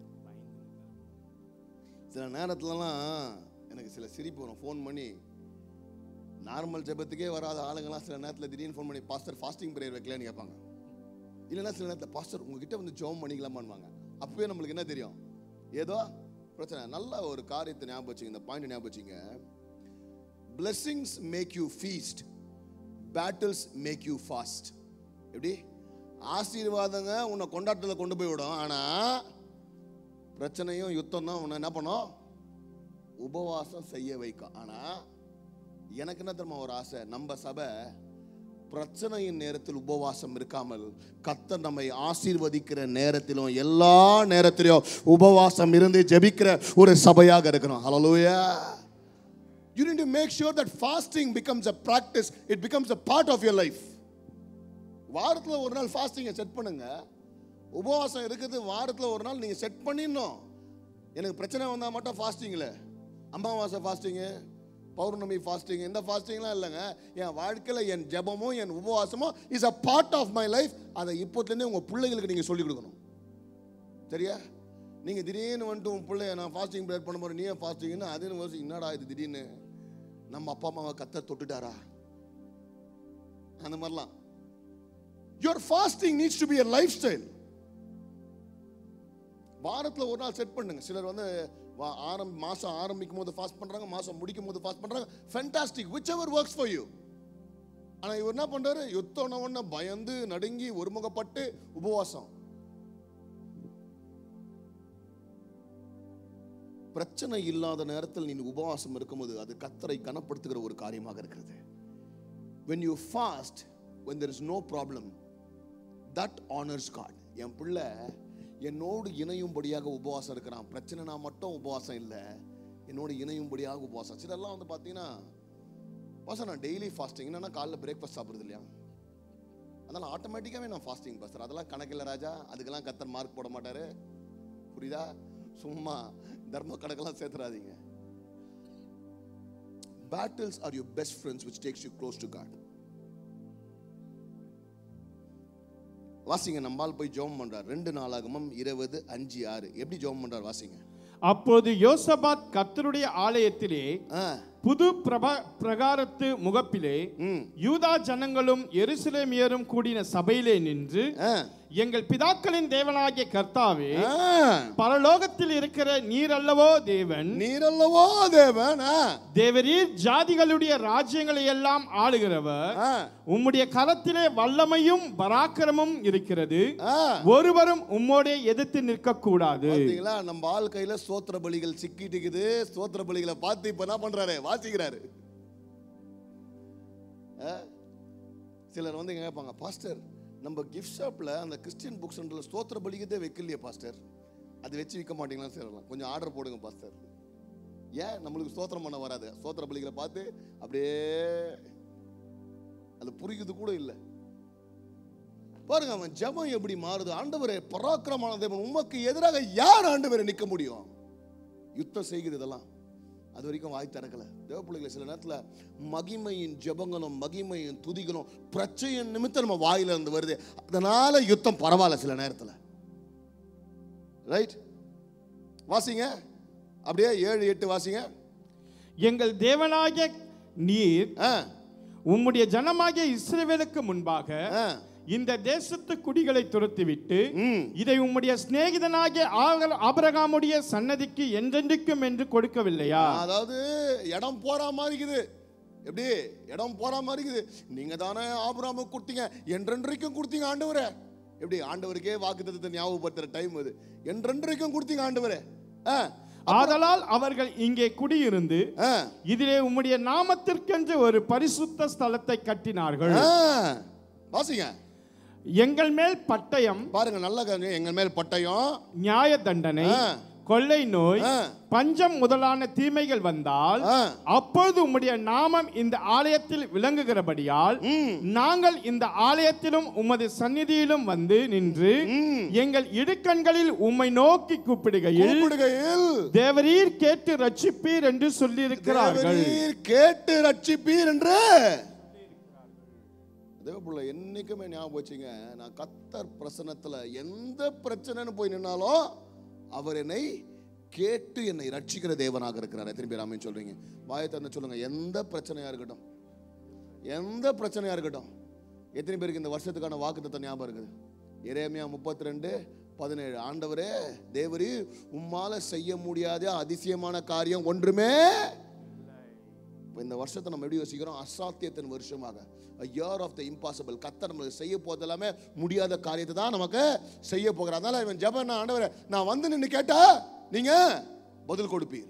சில நேரத்துலலாம் எனக்கு சில சிரிப்பு வரும் ஃபோன் பண்ணி நார்மல் ஜெபத்துக்கே வராத ஆளுங்கலாம் சில நேரத்தில் திடீர்னு ஃபோன் பண்ணி பாஸ்டர் ஃபாஸ்டிங் ப்ரேயர் வைக்கலான்னு கேட்பாங்க இல்லைன்னா சில நேரத்தில் பாஸ்டர் உங்ககிட்ட வந்து ஜெபம் பண்ணிக்கலாமான்வாங்க அப்பவே நம்மளுக்கு என்ன தெரியும் ஏதோ பிரச்சனை நல்ல ஒரு காரியத்தை ஞாபகம் வச்சுங்க இந்த பாயிண்ட் ஞாபகம் வச்சுங்க blessings make you feast battles make you fast எப்படி ஆசீர்வாதங்க உன்னை கொண்டாட்டத்தில் கொண்டு போய் விடும் ஆனால் பிரச்சனையும் யுத்தம் தான் உன்னை என்ன பண்ணும் உபவாசம் செய்ய வைக்கும் ஆனால் எனக்கு என்ன தெரியுமா ஒரு ஆசை நம்ம சபை பிரச்சனையின் நேரத்தில் உபவாசம் இருக்காமல் கர்த்தர் நம்மை ஆசீர்வதிக்கிற நேரத்திலும் எல்லா நேரத்திலும் உபவாசம் இருந்து ஜெபிக்கிற ஒரு சபையாக இருக்கணும் ஹalleluya you need to make sure that fasting becomes a practice it becomes a part of your life வாரத்தில் ஒரு நாள் ஃபாஸ்டிங்கை செட் பண்ணுங்க உபவாசம் இருக்குது வாரத்தில் ஒரு நாள் நீங்கள் செட் பண்ணிடணும் எனக்கு பிரச்சனை வந்தால் மட்டும் ஃபாஸ்டிங்கில் அமாவாசை ஃபாஸ்டிங்கு பௌர்ணமி ஃபாஸ்டிங் இந்த ஃபாஸ்டிங்லாம் இல்லைங்க என் வாழ்க்கையில் என் ஜெபமும் என் உபவாசமும் is a part of my life அதை இப்போத்துலேருந்தே உங்கள் பிள்ளைகளுக்கு நீங்கள் சொல்லிக் கொடுக்கணும் சரியா நீங்கள் திடீர்னு வந்துட்டு உன் பிள்ளைய நான் ஃபாஸ்டிங் ப்ரேயர் பண்ண போகிறேன் நீ ஏன் ஃபாஸ்டிங்னு அதுன்னு யோசி என்னடா இது திடீர்னு நம்ம அப்பா அம்மாவை கத்த தொட்டுட்டாரா அந்த மாதிரிலாம் your fasting needs to be a lifestyle வாரத்தில் ஒரு நாள் செட் பண்ணுங்க சிலர் வந்து வா- ஆரம் மாசம் ஆரம்பிக்கும் போது ஃபாஸ்ட் பண்றாங்க மாசம் முடிக்கும் போது ஃபாஸ்ட் பண்றாங்க fantastic whichever works for you ஆனா இவர் என்ன பண்றாரு யுத்தம் உடனே பயந்து நடுங்கி ஒருமுகப்பட்டு உபவாசம் பிரச்சனை இல்லாத நேரத்தில் நீ உபவாசம் இருக்கும்போது அது கத்தரை கனப்படுத்துகிற ஒரு காரியமாக இருக்கிறது when you fast when there is no problem that honors god என் பிள்ளை என்னோடு இணையும்படியாக உபவாசம் இருக்கிறான் பிரச்சனைனா மட்டும் உபவாசம் இல்லை என்னோடு இணையும்படியாக உபவாசம் சிலர்லாம் வந்து பார்த்தீங்கன்னா பாச நான் டெய்லி ஃபாஸ்டிங் என்னன்னா காலைல பிரேக்ஃபாஸ்ட் சாப்பிடுறது இல்லையா அதெல்லாம் ஆட்டோமேட்டிக்காகவே நான் ஃபாஸ்டிங் பாஸ்டர் அதெல்லாம் கணக்கில்லை ராஜா அதுக்கெல்லாம் கத்தர் மார்க் போட மாட்டாரு புரியுதா சும்மா தர்ம கணக்கெல்லாம் சேர்த்துறாதீங்க battles are your best friends which takes you close to God வாசிங்க நம்மால் போய் ஜெபம் பண்றார் ரெண்டு நாளாகமும் இருபது அஞ்சு ஆறு எப்படி ஜெபம் பண்றார் வாசிங்க அப்போது யோசபாத் கர்த்தருடைய ஆலயத்திலே ஆ, புது பிரபா பிரகாரத்து முகப்பிலே ம் யூதா ஜனங்களும் எருசலேமியரும் கூடின சபையிலே நின்று ஆ. எங்கள் பிதாக்களின் தேவனாகிய கர்த்தாவே ஆ. பரலோகத்தில் இருக்கிற நீர் அல்லவோ தேவன் நீரல்லவோ தேவன் ஆ. தேவரீர் ஜாதிகளுடைய ராஜ்யங்களை எல்லாம் ஆளுகிறவர் ஆ. உம்முடைய கரத்திலே வல்லமையும் பராக்கிரமும் இருக்கிறது ஆ. ஒருவரும் உம்மோடே எதிர்த்து நிற்க கூடாது பாத்தீங்களா நம்ம வாழ்க்கையில ஸ்தோத்திர பலிகள் சிக்கிட்டு இருக்குது ஸ்தோத்திர பலிகளை பார்த்து இப்ப என்ன பண்றாரு வாசிக்கிறாரு ஆ? சிலர் வந்து இங்க கேட்பாங்க பாஸ்டர் நம்ம கிஃப்ட் ஷாப்ல அந்த கிறிஸ்டியன் புக் சென்டர்ல ஸ்தோத்திர பலிக்கதே வைக்கலையே பாஸ்டர் அது வச்சு விற்க மாட்டீங்களா சொல்லலாம் கொஞ்சம் ஆர்டர் போடுங்க பாஸ்டர் ஏன் நம்மளுக்கு ஸ்தோத்திரம் பண்ண வராது ஸ்தோத்திர பலிகளை பார்த்து அப்படியே அது புரியுது கூட இல்லை பாருங்க அவன் ஜெபம் எப்படி மாறுது ஆண்டவரே பராக்கிரமான தேவன் உமக்கு எதிராக யார் ஆண்டவரை நிற்க முடியும் யுத்தம் செய்கிறது இதெல்லாம் அது வரைக்கும் வாய் திறக்கல தேவ பிள்ளைகளை சில நேரத்துல மகிமையின் ஜெபங்களும் மகிமையின் துதிகளும் பிரச்சனை நிமித்தம் நம்ம வாயில இருந்து வருது அதனால யுத்தம் பரவாயில்ல சில நேரத்துல ரைட் வாசிங்க அப்படியே ஏழு எட்டு வாசிங்க எங்கள் தேவனாகிய நீர் ஆ, உம்முடைய ஜனமாகிய இஸ்ரவேலுக்கு முன்பாக ஆ, இந்த தேசத்து குடிகளை துரத்திவிட்டு ம், இதை உம்முடைய சிநேகிதனாகிய ஆக- ஆபிரகாமுடைய சன்னதிக்கு என்றென்றைக்கும் என்று கொடுக்கவில்லையா அதாவது இடம் போற மாதிரி இருக்குது எப்படி இடம் போற மாதிரி இருக்குது நீங்க தானே ஆபிராமுக்கு கொடுத்தீங்க என்றென்றைக்கும் கொடுத்தீங்க ஆண்டவரே எப்படி ஆண்டவருக்கே வாக்குத்தத்தத்தை ஞாபகப்படுத்துற டைம் அது என்றென்றைக்கும் கொடுத்தீங்க ஆண்டவரே ஆ, ஆதலால் அவர்கள் இங்கே குடியிருந்து ஆ, இதிலே உம்முடைய நாமத்திற்கென்று ஒரு பரிசுத்த ஸ்தலத்தை கட்டினார்கள் ஆ. வாசிங்க எங்கள் மேல் பட்டயம் பாருங்க நல்ல காரியம் எங்கள் மேல் பட்டயம் நியாய தண்டனை ஆ. கொள்ளை நோய் ஆ. பஞ்சம் முதலான தீமைகள் வந்தால் ஆ, அப்பொழுது உம்முடைய நாமம் இந்த ஆலயத்தில் விளங்குகிறபடியால் ம், நாங்கள் இந்த ஆலயத்திலும் உமது சந்நிதியிலும் வந்து நின்று ம். எங்கள் இடுக்கண்களில் உம்மை நோக்கி கூப்பிடுகையில் கூப்பிடுகையில் தேவரீர் கேட்டு ரட்சிப்பீர் என்று சொல்லியிருக்கிறார்கள் தேவரீர் கேட்டு ரட்சிப்பீர் என்று தேவப்புள்ள என்னைக்குமே ஞாபகம் வச்சுங்க நான் கத்தர் பிரசனத்துல எந்த பிரச்சனைன்னு போய் நின்னாலும் அவர் என்னை கேட்டு என்னை ரட்சிக்கிற தேவனாக இருக்கிறார் எத்தனை பேர் ஆமென் சொல்றீங்க வாயை திறந்து சொல்லுங்க எந்த பிரச்சனையா இருக்கட்டும் எந்த பிரச்சனையா இருக்கட்டும் எத்தனை பேருக்கு இந்த வருஷத்துக்கான வாக்குத்தத்தம் ஞாபகம் இருக்குது எரேமியா முப்பத்தி ரெண்டு பதினேழு ஆண்டவரே தேவரி உம்மால செய்ய முடியாத அதிசயமான காரியம் ஒன்றுமே இப்ப இந்த வருஷத்தை நம்ம எப்படி யோசிக்கிறோம் அசாத்தியத்தின் வருஷமாக இயர் ஆஃப் த இம்பாசிபிள் கத்த நம்மளுக்கு செய்ய போறது எல்லாமே முடியாத காரியத்தை தான் நமக்கு செய்ய போகிறார் அதனால இவன் ஜெபம் நான் ஆண்டவரே நான் வந்து நின்று கேட்டா நீங்க பதில் கொடுப்பீர்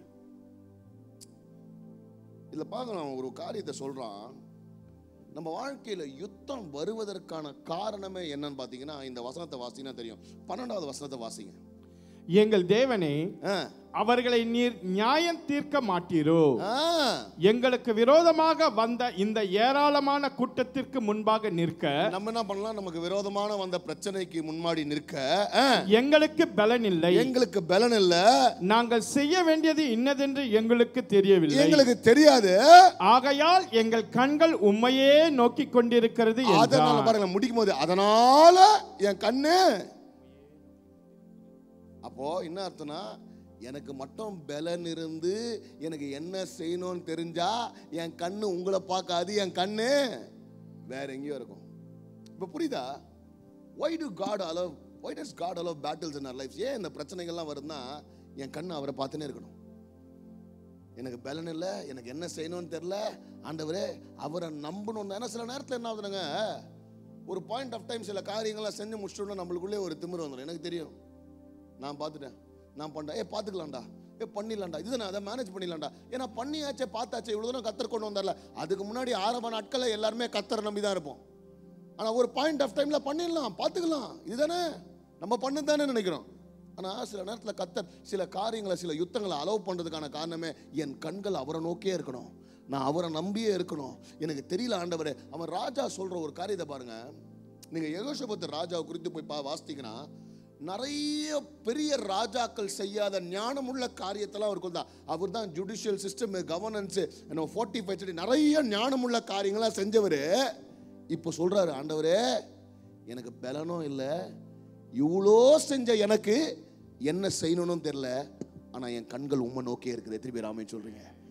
இதுல பார்க்கலாம் ஒரு காரியத்தை சொல்றான் நம்ம வாழ்க்கையில யுத்தம் வருவதற்கான காரணமே என்னன்னு பாத்தீங்கன்னா இந்த வசனத்தை வாசிங்கன்னா தெரியும் பன்னெண்டாவது வசனத்தை வாசிங்க எங்கள் தேவனே ஆ. அவர்களை நீர் நியாயம் தீர்க்க மாட்டீரோ ஆ. எங்களுக்கு விரோதமாக வந்த இந்த ஏராளமான கூட்டத்திற்கு முன்பாக நிற்க நம்ம என்ன பண்ணலாம் நமக்கு விரோதமான வந்த பிரச்சனைக்கு முன்னாடி நிற்க ஆ. எங்களுக்கு பலன் இல்லை எங்களுக்கு பலன் இல்ல நாங்கள் செய்ய வேண்டியது இன்னதென்று எங்களுக்கு தெரியவில்லை எங்களுக்கு தெரியாது ஆகையால் எங்கள் கண்கள் உம்மையே நோக்கிக் கொண்டிருக்கிறது அதனால என்றார். பாருங்க முடிக்கும் போது அதனால என் கண்ணு அப்போ என்ன அர்த்தம்னா எனக்கு மட்டும் பலன் இருந்து எனக்கு என்ன செய்யணும்னு தெரிஞ்சா என் கண்ணு உங்களை பார்க்காது என் கண்ணு வேற எங்கேயோ இருக்கும் இப்போ புரியுதா why do God allow why does God allow battles in our life ஏன் இந்த பிரச்சனைகள்லாம் வருதுன்னா என் கண்ணு அவரை பார்த்துனே இருக்கணும் எனக்கு பலன் இல்லை எனக்கு என்ன செய்யணும்னு தெரில ஆண்டவரே அவரை நம்பணும் ஏன்னா சில நேரத்தில் என்ன ஆகுதுங்க ஒரு பாயிண்ட் ஆஃப் டைம் சில காரியங்கள்லாம் செஞ்சு முடிச்சிட்டோம்னா நம்மளுக்குள்ளே ஒரு திமிரு வந்துடும் எனக்கு தெரியும் நான் பார்த்துட்டேன் நான் பண்ணேன் ஏ பார்த்துக்கலாம்டா ஏ பண்ணிடலாம்டா இது நான் அதை மேனேஜ் பண்ணிடலாம்டா ஏன்னா பண்ணியாச்சே பார்த்தாச்சே இவ்வளோ தூரம் கத்தர் கொண்டு வந்தார்ல அதுக்கு முன்னாடி ஆரம்ப நாட்களில் எல்லாருமே கத்தரை நம்பி தான் இருப்போம் ஆனால் ஒரு பாயிண்ட் ஆஃப் டைமில் பண்ணிடலாம் பார்த்துக்கலாம் இதுதானே நம்ம பண்ணு தானே நினைக்கிறோம் ஆனால் சில நேரத்தில் கத்தர் சில காரியங்களை சில யுத்தங்களை அலோவ் பண்ணுறதுக்கான காரணமே என் கண்கள் அவரை நோக்கியே இருக்கணும் நான் அவரை நம்பியே இருக்கணும் எனக்கு தெரியல ஆண்டவரே அவன் ராஜா சொல்கிற ஒரு காரியத்தை பாருங்க நீங்கள் யகோஷபத்து ராஜாவை குறித்து போய் பா வாசித்தீங்கன்னா நிறைய பெரிய ராஜாக்கள் செய்யாத ஞானமுள்ள காரியத்தெல்லாம் அவருக்கு தான் அவர் தான் judicial system governance forty five நிறைய ஞானமுள்ள காரியங்களாம் செஞ்சவர் இப்போ சொல்றாரு ஆண்டவரே எனக்கு பலனும் இல்லை இவ்வளோ செஞ்ச எனக்கு என்ன செய்யணும்னு தெரியல ஆனால் என் கண்கள் உண்மை நோக்கியே இருக்குது எத்தனை பேர் ஆமே சொல்றீங்க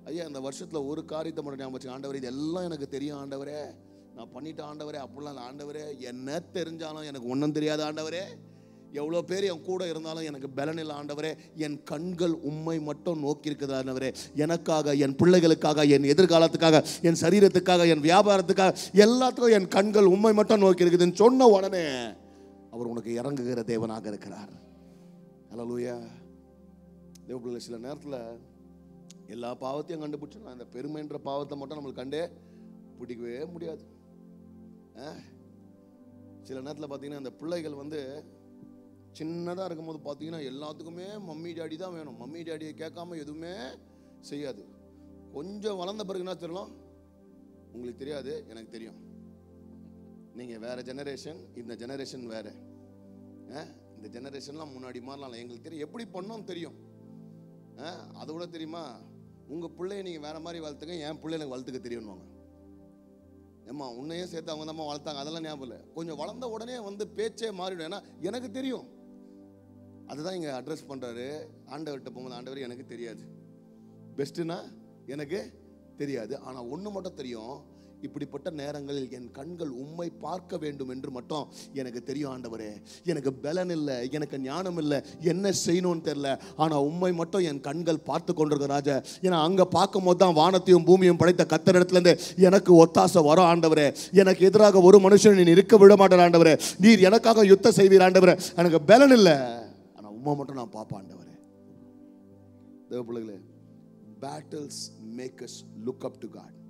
ஐயா இந்த வருஷத்துல ஒரு காரியத்தை மட்டும் ஞாபகம் வச்சுங்க. ஆண்டவரே இது எல்லாம் எனக்கு தெரியும் ஆண்டவரே நான் பண்ணிட்ட ஆண்டவரே அப்படிலாம் இல்லை ஆண்டவரே என்ன தெரிஞ்சாலும் எனக்கு ஒன்றும் தெரியாத ஆண்டவரே எவ்வளோ பேர் என் கூட இருந்தாலும் எனக்கு பலன் இல்லை ஆண்டவரே என் கண்கள் உண்மை மட்டும் நோக்கி இருக்குது ஆண்டவரே எனக்காக என் பிள்ளைகளுக்காக என் எதிர்காலத்துக்காக என் சரீரத்துக்காக என் வியாபாரத்துக்காக எல்லாத்துக்கும் என் கண்கள் உண்மை மட்டும் நோக்கி இருக்குதுன்னு சொன்ன உடனே அவர் உனக்கு இறங்குகிற தேவனாக இருக்கிறார் ஹalleluya தேவப்பிள்ளை சில நேரத்தில் எல்லா பாவத்தையும் கண்டுபிடிச்சிடலாம் இந்த பெருமைன்ற பாவத்தை மட்டும் நம்மளுக்கு கண்டே பிடிக்கவே முடியாது ஆ? சில நேரத்தில் பார்த்தீங்கன்னா இந்த பிள்ளைகள் வந்து சின்னதாக இருக்கும்போது பார்த்தீங்கன்னா எல்லாத்துக்குமே மம்மி டாடி தான் வேணும் மம்மி டாடியை கேட்காம எதுவுமே செய்யாது கொஞ்சம் வளர்ந்த பிறகு என்ன தெரியலாம் உங்களுக்கு தெரியாது எனக்கு தெரியும் நீங்கள் வேற ஜெனரேஷன் இந்த ஜெனரேஷன் வேற ஆ? இந்த ஜெனரேஷன்லாம் முன்னாடி மாதிரிலாம் இல்லை. எங்களுக்கு தெரியும் எப்படி பண்ணோம் தெரியும் ஆ? அதை விட தெரியுமா உங்கள் பிள்ளைய நீங்கள் வேற மாதிரி வளர்த்துங்க என் பிள்ளை எனக்கு வளர்த்துக்க தெரியும்னுவாங்க ஏம்மா உன்னையும் சேர்த்து அவங்க தான் வளர்த்தாங்க அதெல்லாம் ஞாபகம் இல்லை கொஞ்சம் வளர்ந்த உடனே வந்து பேச்சே மாறிடும் ஏன்னா எனக்கு தெரியும் அதுதான் இங்கே அட்ரஸ் பண்ணுறாரு ஆண்டவர்கிட்ட போகும்போது ஆண்டவர் எனக்கு தெரியாது பெஸ்ட்டுனா எனக்கு தெரியாது ஆனால் ஒன்று மட்டும் தெரியும் இப்படிப்பட்ட நேரங்களில் என் கண்கள் உம்மை பார்க்க வேண்டும் என்று மட்டும் எனக்கு தெரியும் ஆண்டவரே எனக்கு பலன் இல்லை எனக்கு ஞானம் இல்லை என்ன செய்யணும்னு தெரியல ஆனால் உண்மை மட்டும் என் கண்கள் பார்த்து கொண்டிருக்க ராஜா ஏன்னா அங்கே பார்க்கும் போது தான் வானத்தையும் பூமியும் படைத்த கத்தர் இடத்துலேருந்து எனக்கு ஒத்தாசை வரும் ஆண்டவரே எனக்கு எதிராக ஒரு மனுஷன் நீ இருக்க விட மாட்டேன் ஆண்டவரே நீர் எனக்காக யுத்தம் செய்வீர் ஆண்டவரே எனக்கு பலன் இல்லை ஆனால் உண்மை மட்டும் நான் பார்ப்பேன் ஆண்டவரே தேவ பிள்ளைகளே battles make us look up to God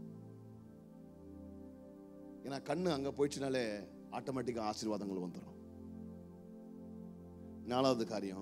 ஏன்னா கண்ணு அங்க போயிடுச்சுனாலே ஆட்டோமேட்டிக்காக ஆசீர்வாதங்கள் வந்துடும் நாலாவது காரியம்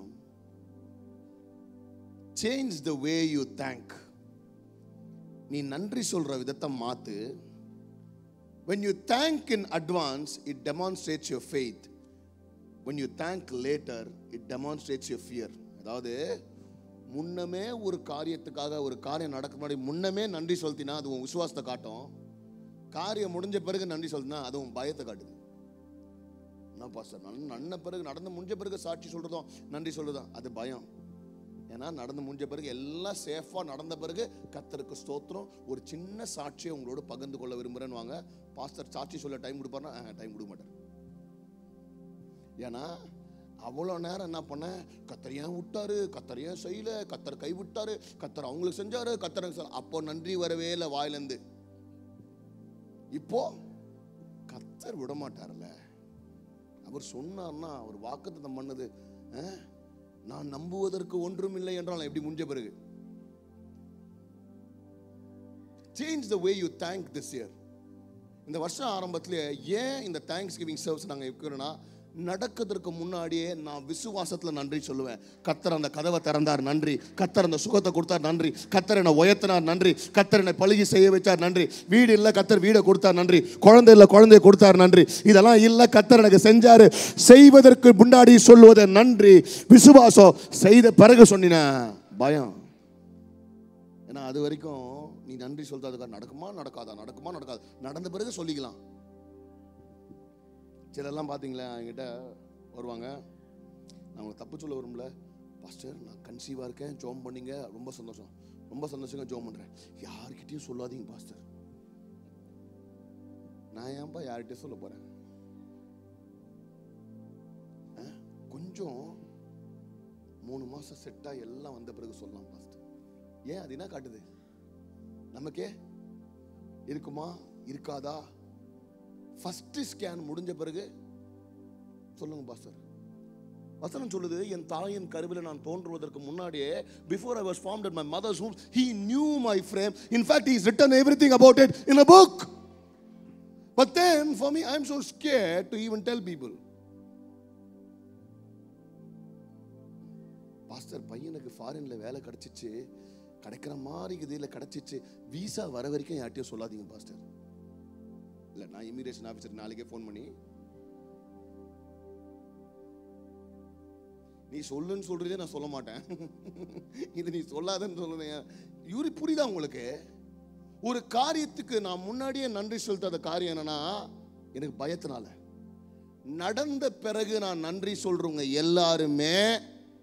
change the way you thank நீ நன்றி சொல்ற விதத்தை மாத்து when you thank in advance it demonstrates your faith when you thank later it demonstrates your fear அதாவது முன்னமே ஒரு காரியத்துக்காக ஒரு காரியம் நடக்க முன்னாடி முன்னமே நன்றி சொல்லினா அது உன் விசுவாசத்தை காட்டும் காரியம் முடிஞ்ச பிறகு நன்றி சொல்லினா அது உன் பயத்தை காட்டுது என்ன பாஸ்டர் நன் நன்ன பிறகு நடந்து முடிஞ்ச பிறகு சாட்சி சொல்றதும் நன்றி சொல்றதும் அது பயம் ஏன்னா நடந்து முடிஞ்ச பிறகு எல்லாம் சேஃபாக நடந்த பிறகு கத்தருக்கு ஸ்தோத்திரம் ஒரு சின்ன சாட்சியை உங்களோட பகிர்ந்து கொள்ள விரும்புகிறேன்னு வாங்க பாஸ்டர் சாட்சி சொல்ல டைம் கொடுப்பாருன்னா டைம் கொடுக்க மாட்டார் ஏன்னா அவ்வளோ நேரம் என்ன பண்ண கத்தர் ஏன் விட்டாரு கத்தர் ஏன் செய்யல கத்தர் கை விட்டாரு கத்தர் அவங்களுக்கு செஞ்சாரு கத்தர் எனக்கு செய்யல. அப்போ நன்றி வரவே இல்லை வாயிலேருந்து இப்போ கத்தர் விட மாட்டார்ல அவர் சொன்னார்னா அவர் வாக்குத்தத்தம் பண்ணது அஹ், நான் நம்புவதற்கு ஒன்றும் இல்லை என்றால் எப்படி முடிஞ்ச பிறகு change the way you thank this year இந்த வருஷம் ஆரம்பத்தில் ஏன் இந்த தேங்க்ஸ் கிவிங் சர்வீஸ் நாங்கள் வைக்கிறோன்னா நடக்கிறதுக்கு முன்னாடியே நான் விசுவாசத்தில் நன்றி சொல்லுவேன் கத்தர் அந்த கதவை திறந்தார் நன்றி கத்தர் அந்த சுகத்தை கொடுத்தார் நன்றி கத்தர் என்னை உயர்த்தினார் நன்றி கத்தர் என்னை பழகி செய்ய வச்சார் நன்றி வீடு இல்லை கத்தர் வீடை கொடுத்தார் நன்றி குழந்தை இல்லை குழந்தைய கொடுத்தார் நன்றி இதெல்லாம் இல்லை கத்தர் எனக்கு செஞ்சாரு செய்வதற்கு முன்னாடி சொல்லுவது நன்றி விசுவாசம் செய்த பிறகு சொன்னின பயம் ஏன்னா அது வரைக்கும் நீ நன்றி சொல்றதுக்காக நடக்குமா நடக்காதா நடக்குமா நடக்காது நடந்த பிறகு சொல்லிக்கலாம் சிலர்லாம் பார்த்தீங்களா என்கிட்ட வருவாங்க நான் உங்களுக்கு தப்பு சொல்ல வரும்ல பாஸ்டர் நான் கன்சீவாக இருக்கேன் ஜோம் பண்ணீங்க ரொம்ப சந்தோஷம் ரொம்ப சந்தோஷங்க ஜோம் பண்ணுறேன் யார்கிட்டயும் சொல்லாதீங்க பாஸ்டர் நான் ஏன்பா யார்கிட்டயும் சொல்ல போகிறேன் கொஞ்சம் மூணு மாதம் செட்டாக எல்லாம் வந்த பிறகு சொல்லலாம் பாஸ்டர் ஏன் அது என்ன காட்டுது நமக்கே இருக்குமா இருக்காதா ஃபர்ஸ்ட் ஸ்கேன் முடிஞ்ச பிறகு சொல்லுங்க பாஸ்டர் வசனம் சொல்லுது என் தாயின் கருவில் நான் தோன்றுவதற்கு முன்னாடியே before I was formed at my mother's womb he knew my frame in fact is written everything about it in a book but then for me I am so scared to even tell people pastor பையனுக்கு ஃபாரின்ல வேலை கிடைச்சிச்சு கிடைக்கிற மாதிரி இதில் கிடைச்சிச்சு visa வர வரைக்கும் யார்ட்டையும் சொல்லாதீங்க பாஸ்டர் இல்லை நான் இமிகிரேஷன் ஆஃபீஸர் நாளைக்கே ஃபோன் பண்ணி நீ சொல்லுன்னு சொல்றதே நான் சொல்ல மாட்டேன் இது நீ சொல்லாதன்னு சொல்லுறேன் இவரு புரியுதா உங்களுக்கு ஒரு காரியத்துக்கு நான் முன்னாடியே நன்றி செலுத்தாத காரியம் என்னன்னா எனக்கு பயத்தினால நடந்த பிறகு நான் நன்றி சொல்றவங்க எல்லாருமே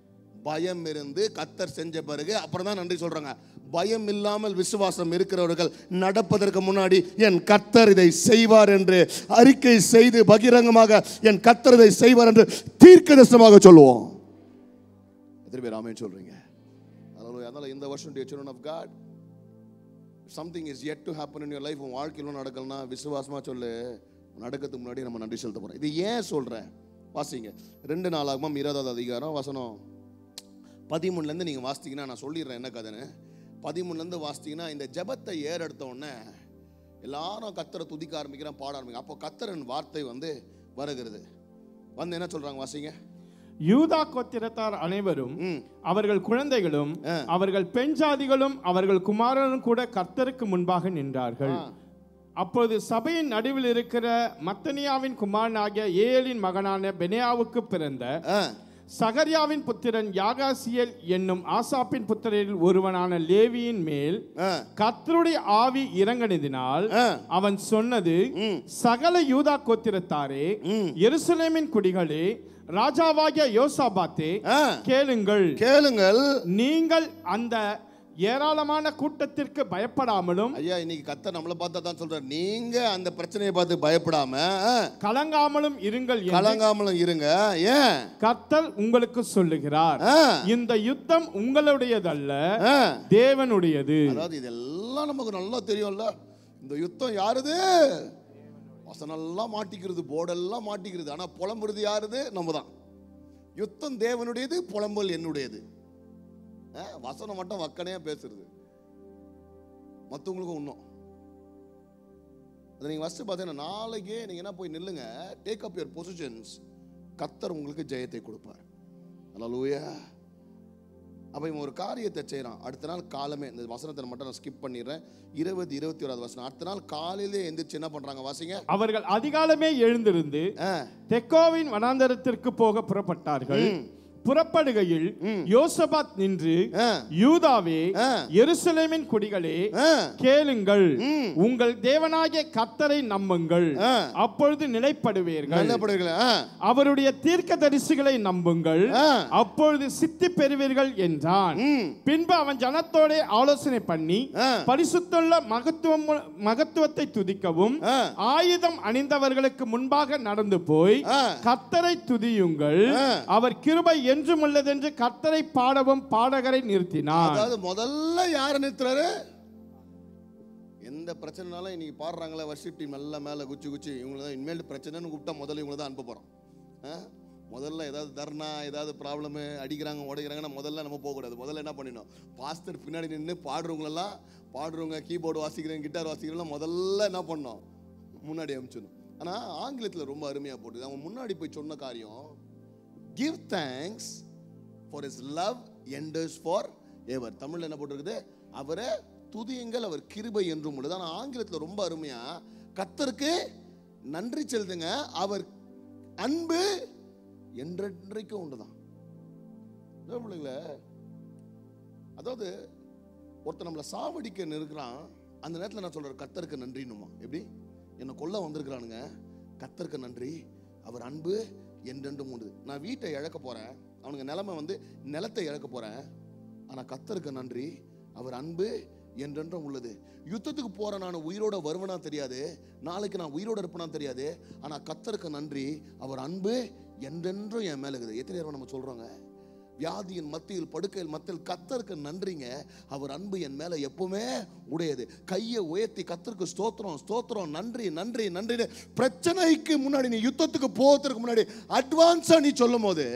பயம் இருந்து கத்தர் செஞ்ச பிறகு அப்புறம் தான் நன்றி சொல்றாங்க பயம் இல்லாமல் விசுவாசம் இருக்கிறவர்கள் நடப்பதற்கு முன்னாடி என் கத்தர் இதை செய்வார் என்று அறிக்கை செய்து பகிரங்கமாக என் கத்தர் இதை செய்வார் என்று தீர்க்கதரிசனமாக சொல்லுவோம் எத்தனை பேர் ஆமென் சொல்றீங்க அதனால அதனால இந்த வருஷம் dear children of God something is yet to happen in your life உன் வாழ்க்கையில் நடக்கலனா விசுவாசமா சொல்லு நடக்கிறதுக்கு முன்னாடி நம்ம நன்றி செலுத்த போறோம் இது ஏன் சொல்றேன் வாசிங்க ரெண்டு நாளாகமா இருபதாவது அதிகாரம் வசனம் பதிமூணுலேருந்து நீங்கள் வாசித்தீங்கன்னா நான் சொல்லிடுறேன் என்ன கதைன்னு பதிமூணுலேருந்து வாசித்தீங்கன்னா இந்த ஜெபத்தை ஏறெடுத்த உடனே எல்லாரும் கத்தரை துதிக்க ஆரம்பிக்கிறேன் பாட ஆரம்பிக்கிறேன் அப்போ கத்தரன் வார்த்தை வந்து வருகிறது வந்து என்ன சொல்றாங்க வாசிங்க யூதா கோத்திரத்தார் அனைவரும் ம் அவர்கள் குழந்தைகளும் அவர்கள் பெண் ஜாதிகளும் அவர்கள் குமாரனும் கூட கர்த்தருக்கு முன்பாக நின்றார்கள் ஆ. அப்பொழுது சபையின் நடுவில் இருக்கிற மத்தனியாவின் குமாரனாகிய ஏலின் மகனான பெனியாவுக்கு பிறந்த ஆ சகரியாவின் புத்திரன் யாகாசியல் என்னும் ஆசாப்பின் புத்திரரில் ஒருவனான லேவியின் மேல் ஆ கர்த்தருடைய ஆவி இறங்கினதினால் ஆ அவன் சொன்னது ம் சகல யூதா கோத்திரத்தாரே ம் எருசலேமின் குடிகளே ராஜாவாகிய யோசாபாத்தே ஆ கேளுங்கள் கேளுங்கள் நீங்கள் அந்த ஏராளமான கூட்டத்திற்கு பயப்படாமலும் ஐயா இன்னைக்கு கத்தர் நம்மளை பார்த்தா தான் சொல்றாரு நீங்க அந்த பிரச்சனையை பார்த்து பயப்படாம ஆ, கலங்காமலும் இருங்கள் என்று கலங்காமலும் இருங்க ஏன் கர்த்தர் உங்களுக்கு சொல்லுகிறார் ஆ, இந்த யுத்தம் உங்களுடையதல்ல ஆ. தேவனுடையது அதாவது இதெல்லாம் நமக்கு நல்லா தெரியும்ல இந்த யுத்தம் யாருது வசனெல்லாம் மாட்டிக்கிறது போர்டெல்லாம் மாட்டிக்கிறது ஆனா புலம்புறது யாருது நம்ம தான் யுத்தம் தேவனுடையது புலம்பல் என்னுடையது ஆ, வசனம் மட்டும் வக்கனையா பேசுறது மற்றவங்களுக்கும் இன்னும் அதை நீங்கள் ஃபஸ்ட்டு பார்த்தீங்கன்னா நாளைக்கே நீங்கள் என்ன போய் நில்லுங்க டேக் அப் யுவர் பொசிஷன்ஸ் கத்தர் உங்களுக்கு ஜெயத்தை கொடுப்பார் அல்லூயா அப்போ இவன் ஒரு காரியத்தை செய்கிறான் அடுத்த நாள் காலமே இந்த வசனத்தை மட்டும் நான் ஸ்கிப் பண்ணிடுறேன் இருபது இருபத்தி ஓராவது வசனம் அடுத்த நாள் காலையிலே எந்திரிச்சு என்ன பண்ணுறாங்க வாசிங்க அவர்கள் அதிகாலமே எழுந்திருந்து ஆ தெக்கோவின் வனாந்தரத்திற்கு போக புறப்பட்டார்கள் புறப்படுகையில் யோசபாத் நின்று ஆ யூதாவே ஆ. எருசலேமின் குடிகளே ஆ கேளுங்கள் ம். உங்கள் தேவனாகிய கர்த்தரை நம்புங்கள் ஆ. அப்பொழுது நிலைப்படுவீர்கள் என்ன பண்ணுவீங்களா ஆ அவருடைய தீர்க்க தரிசிகளை நம்புங்கள் ஆ. அப்பொழுது சித்தி பெறுவீர்கள் என்றான் ம் பின்பு அவன் ஜனத்தோட ஆலோசனை பண்ணி ஆ. பரிசுத்துள்ள மகத்துவம் மகத்துவத்தை துதிக்கவும் ஆ. ஆயுதம் அணிந்தவர்களுக்கு முன்பாக நடந்து போய் ஆ. கர்த்தரை துதியுங்கள் ஆ. அவர் கிருபை என்றும் உள்ளதென்று கர்த்தரை பாடவும் பாடகரை நிறுத்தினார் அதாவது முதல்ல யாரை நிறுத்துறாரு எந்த பிரச்சனைனாலும் இன்னைக்கு பாடுறாங்களே வர்ஷிப் டீம் எல்லாம் மேலே குச்சி குச்சி இவங்களை தான் இனிமேல் பிரச்சனைன்னு கூப்பிட்டா முதல்ல இவங்களை தான் அனுப்ப போகிறோம் முதல்ல ஏதாவது தர்ணா ஏதாவது ப்ராப்ளமு அடிக்கிறாங்க உடைக்கிறாங்கன்னா முதல்ல நம்ம போகக்கூடாது முதல்ல என்ன பண்ணிடணும் பாஸ்டர் பின்னாடி நின்று பாடுறவங்களெல்லாம் பாடுறவங்க கீபோர்டு வாசிக்கிறவங்க கிட்டார் வாசிக்கிறவங்களாம் முதல்ல என்ன பண்ணோம் முன்னாடி அனுப்பிச்சிடணும் ஆனால் ஆங்கிலத்தில் ரொம்ப அருமையாக போட்டுது அவன் முன்னாடி போய் சொன்ன காரியம் give thanks for his love endures forever தமிழ்ல என்ன போட்டிருக்குது அவரை துதியுங்கள் அவர் கிருபை என்றும் உள்ளது ஆனால் ஆங்கிலத்தில் ரொம்ப அருமையா கத்தருக்கு நன்றி செலுத்துங்க அவர் அன்பு என்றென்றைக்கும் உண்டுதான் இதோ பிள்ளைங்களே அதாவது ஒருத்தர் நம்மளை சாவடிக்க நிற்கிறான் அந்த நேரத்தில் நான் சொல்றேன் கத்தருக்கு நன்றினுமா எப்படி என்னை கொல்ல வந்திருக்கிறானுங்க கத்தருக்கு நன்றி அவர் அன்பு என்றென்றும் உண்டு நான் வீட்டை இழக்க போறேன் அவனுங்க நிலைமை வந்து நிலத்தை இழக்க போறேன் ஆனா கத்தருக்கு நன்றி அவர் அன்பு என்றென்றும் உள்ளது யுத்தத்துக்கு போற நான் உயிரோட வருவனா தெரியாது நாளைக்கு நான் உயிரோட இருப்பேனா தெரியாது ஆனா கத்தருக்கு நன்றி அவர் அன்பு என்றென்றும் என் மேல இருக்குது எத்தனை நேரம் நம்ம சொல்றோங்க வியாதியின் மத்தியில் படுக்கையில் மத்தியில் கத்தருக்கு நன்றிங்க அவர் அன்பு என் மேல எப்பவுமே உடையது கையை உயர்த்தி கத்தருக்கு ஸ்தோத்திரம் ஸ்தோத்திரம் நன்றி நன்றி நன்றின்னு பிரச்சனைக்கு முன்னாடி நீ யுத்தத்துக்கு போகிறதுக்கு முன்னாடி அட்வான்ஸா நீ சொல்லும் போது